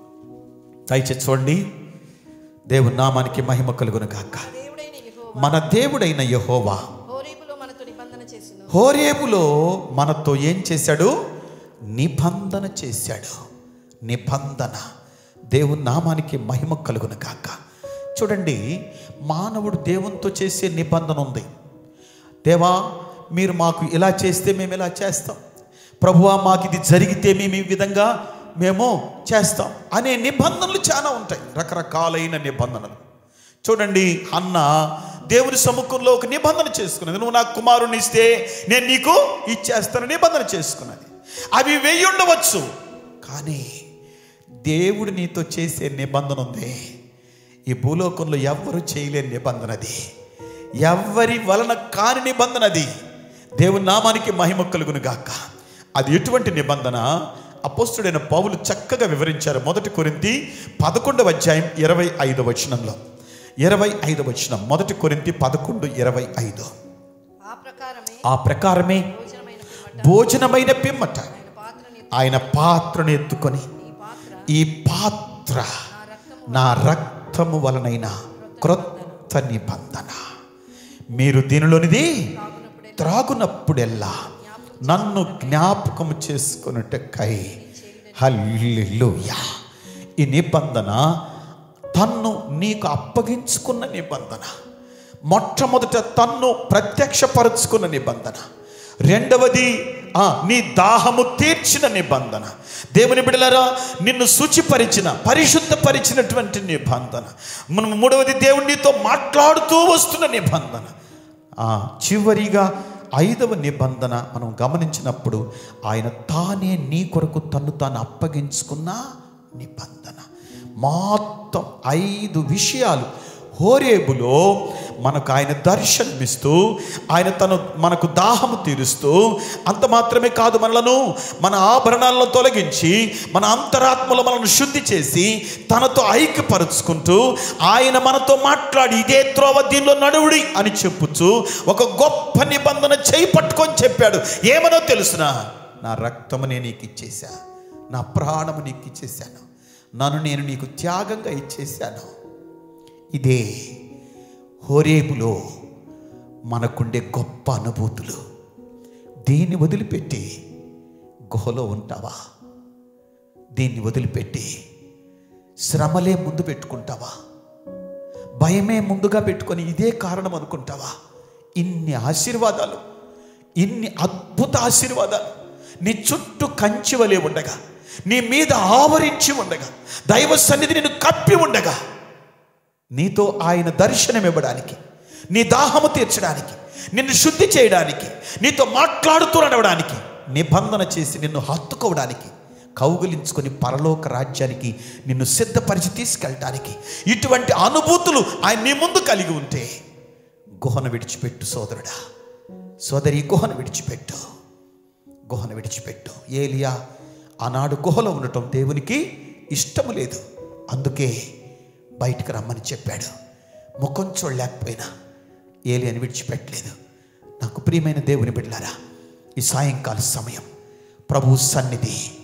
దయచేసి చూడండి దేవుని నామానికి మహిమ కలుగును గాక దేవుడైన యెహోవా మన దేవుడైన యహోవా హోరేబులో మనతో నిబంధన చేసిన హోరేబులో మనతో ఏం చేశాడు నిబంధన చేశాడు నిబంధన దేవుని నామానికి మహిమ కలుగును కాక చూడండి మానవుడు దేవునితో చేసే నిబంధన ఉంది దేవా మీరు మాకు ఇలా చేస్తే మేము ఇలా చేస్తాం ప్రభువా మాకు ఇది జరిగితే మేము ఈ విధంగా మేము చేస్తాం అనే నిబంధనలు చాలా ఉంటాయి రకరకాలైన నిబంధనలు చూడండి అన్న దేవుని సముఖంలో ఒక నిబంధన చేసుకున్నది నువ్వు నాకు కుమారుని ఇస్తే నేను నీకు ఇచ్చేస్తాను నిబంధన చేసుకున్నది అవి వెయ్యి ఉండవచ్చు కానీ దేవుడు నీతో చేసే నిబంధన ఉంది ఈ భూలోకంలో ఎవ్వరు చేయలేని నిబంధన అది ఎవ్వరి వలన కాని నిబంధన అది దేవుని నామానికి మహిమ కలుగును గాక అది ఎటువంటి నిబంధన అపోస్తుడైన పౌలు చక్కగా వివరించారు మొదటి కొరింతి పదకొండవ అధ్యాయం ఇరవై ఐదు వచనంలో ఇరవై ఐదు వచనం మొదటి కొరింతి పదకొండు ఇరవై ఐదు ఆ ప్రకారమే ఆ ప్రకారమే భోజనమైన పిమ్మట భోజనమైన పిమ్మట ఆయన పాత్రని ఆయన పాత్రను ఎత్తుకొని ఈ పాత్ర ఈ పాత్ర నా రక్తము నా రక్తము వలనైన క్రొత్త నిబంధన మీరు దీనిలోనిది తాగునప్పుడే త్రాగునప్పుడెల్లా నన్ను జ్ఞాపకం చేసుకున్నట్టకై హల్లెలూయా ఈ నిబంధన తన్ను నీకు అప్పగించుకున్న నిబంధన మొట్టమొదట తన్ను ప్రత్యక్షపరుచుకున్న నిబంధన రెండవది ఆ, నీ దాహము తీర్చిన నిబంధన దేవుని బిడలరా నిన్ను శుచిపరిచిన పరిశుద్ధపరిచినటువంటి నిబంధన మనం మూడవది దేవుడు నీతో మాట్లాడుతూ వస్తున్న నిబంధన ఆ, చివరిగా ఐదవ నిబంధన మనం గమనించినప్పుడు ఆయన తానే నీ కొరకు తన్ను తాను అప్పగించుకున్న నిబంధన మొత్తం ఐదు విషయాలు హోరేబులో మనకు ఆయన దర్శనమిస్తూ ఆయన తను మనకు దాహము తీరుస్తూ అంత మాత్రమే కాదు మనలను మన ఆభరణాలను తొలగించి మన అంతరాత్మలో మనల్ని శుద్ధి చేసి తనతో ఐక్యపరుచుకుంటూ ఆయన మనతో మాట్లాడి ఇదే త్రోవ దీనిలో నడువుడి అని చెప్పుచు ఒక గొప్ప నిబంధన చేయి పట్టుకొని చెప్పాడు ఏమనో తెలుసునా నా రక్తము నేను నీకు ఇచ్చేసా నా ప్రాణము నీకు ఇచ్చేసాను నన్ను నేను నీకు త్యాగంగా ఇచ్చేశాను ఇదే హోరేబులో మనకుండే గొప్ప అనుభూతులు దీన్ని వదిలిపెట్టి గుహలో ఉంటావా దీన్ని వదిలిపెట్టి శ్రమలే ముందు పెట్టుకుంటావా భయమే ముందుగా పెట్టుకొని ఇదే కారణం అనుకుంటావా ఇన్ని ఆశీర్వాదాలు ఇన్ని అద్భుత ఆశీర్వాదాలు నీ చుట్టూ కంచి వలె ఉండగా నీ మీద ఆవరించి ఉండగా దైవ సన్నిధి నిన్ను కప్పి ఉండగా నీతో ఆయన దర్శనం ఇవ్వడానికి నీ దాహము తీర్చడానికి నిన్ను శుద్ధి చేయడానికి నీతో మాట్లాడుతూ నడవడానికి నిబంధన చేసి నిన్ను హత్తుకోవడానికి కౌగిలించుకొని పరలోక రాజ్యానికి నిన్ను సిద్ధపరిచి తీసుకెళ్ళటానికి ఇటువంటి అనుభూతులు ఆయన నీ ముందు కలిగి ఉంటే గుహను విడిచిపెట్టు సోదరుడా సోదరి గుహను విడిచిపెట్టు గుహను విడిచిపెట్టు ఏలియా ఆనాడు గుహలో ఉండటం దేవునికి ఇష్టము లేదు అందుకే బయటకు రమ్మని చెప్పాడు ముఖం చూడలేకపోయినా ఏలియాని విడిచిపెట్టలేదు నాకు ప్రియమైన దేవుని బిడ్డలారా ఈ సాయంకాల సమయం ప్రభు సన్నిధి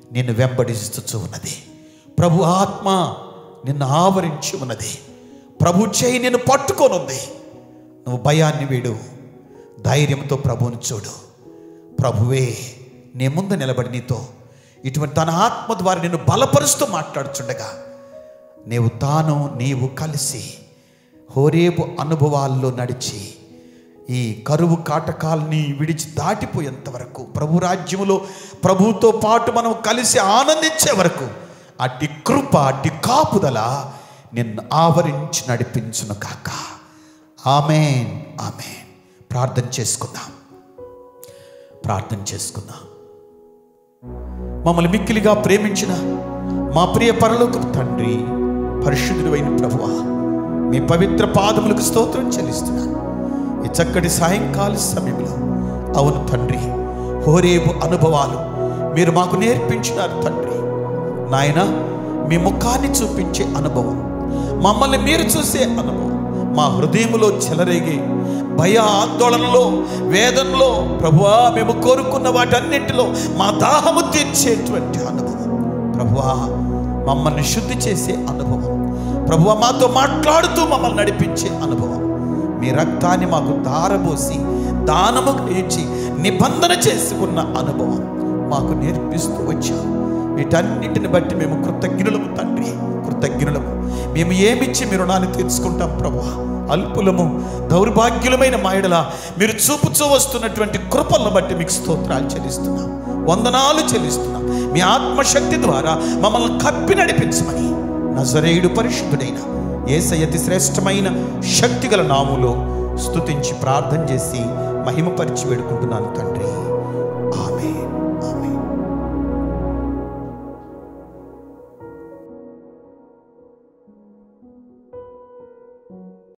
నిన్ను వెంబడిస్తూ ఉన్నది ప్రభు ఆత్మ నిన్ను ఆవరించి ఉన్నది ప్రభు చేయి నిన్ను పట్టుకొనుంది నువ్వు భయాన్ని వీడు ధైర్యంతో ప్రభువుని చూడు ప్రభువే నీ ముందు నిలబడి నీతో ఇటువంటి తన ఆత్మ ద్వారా నిన్ను బలపరుస్తూ మాట్లాడుచుండగా నీవు తాను నీవు కలిసి హోరేబు అనుభవాల్లో నడిచి ఈ కరువు కాటకాల్ని విడిచి దాటిపోయేంత వరకు ప్రభు రాజ్యములో ప్రభుతో పాటు మనం కలిసి ఆనందించే వరకు అట్టి కృప అట్టి కాపుదల నిన్ను ఆవరించి నడిపించును కాక ఆమెన్ ఆమెన్ ప్రార్థన చేసుకుందాం ప్రార్థన చేసుకుందాం మమ్మల్ని మిక్కిలిగా ప్రేమించిన మా ప్రియ పరలోకపు తండ్రి పరిశుద్ధుడు అయిన ప్రభువా మీ పవిత్ర పాదములకు స్తోత్రం చెల్లిస్తున్నాను ఈ చక్కటి సాయంకాల సమయంలో అవును తండ్రి హోరేబు అనుభవాలు మీరు మాకు నేర్పించినారు తండ్రి నాయన మీ ముఖాన్ని చూపించే అనుభవం మమ్మల్ని మీరు చూసే అనుభవం మా హృదయములో చెలరేగే భయ ఆందోళనలో వేదనలో ప్రభువా మేము కోరుకున్న వాటన్నింటిలో మా దాహము తీర్చేటువంటి అనుభవం ప్రభువా మమ్మల్ని శుద్ధి చేసే అనుభవం ప్రభువా మాతో మాట్లాడుతూ మమ్మల్ని నడిపించే అనుభవం మీ రక్తాన్ని మాకు దారబోసి దానము ఇచ్చి నిబంధన చేసుకున్న అనుభవం మాకు నేర్పిస్తూ వచ్చావు వీటన్నిటిని బట్టి మేము కృతజ్ఞులము తండ్రి కృతజ్ఞులము మేము ఏమిచ్చి మీ రుణాన్ని తీర్చుకుంటాం ప్రభు అల్పులము దౌర్భాగ్యులమైన మాయడల మీరు చూపుచూ వస్తున్నటువంటి కృపలను బట్టి మీకు స్తోత్రాలు చెల్లిస్తున్నాం వందనాలు చెల్లిస్తున్నాం మీ ఆత్మశక్తి ద్వారా మమ్మల్ని కప్పి నడిపించమని నజరేయుడు పరిశుద్ధుడైన ఏసయతి శ్రేష్టమైన శక్తిగల నాములో స్తుతించి ప్రార్థన చేసి మహిమపరిచి వేడుకుంటున్నాను తండ్రి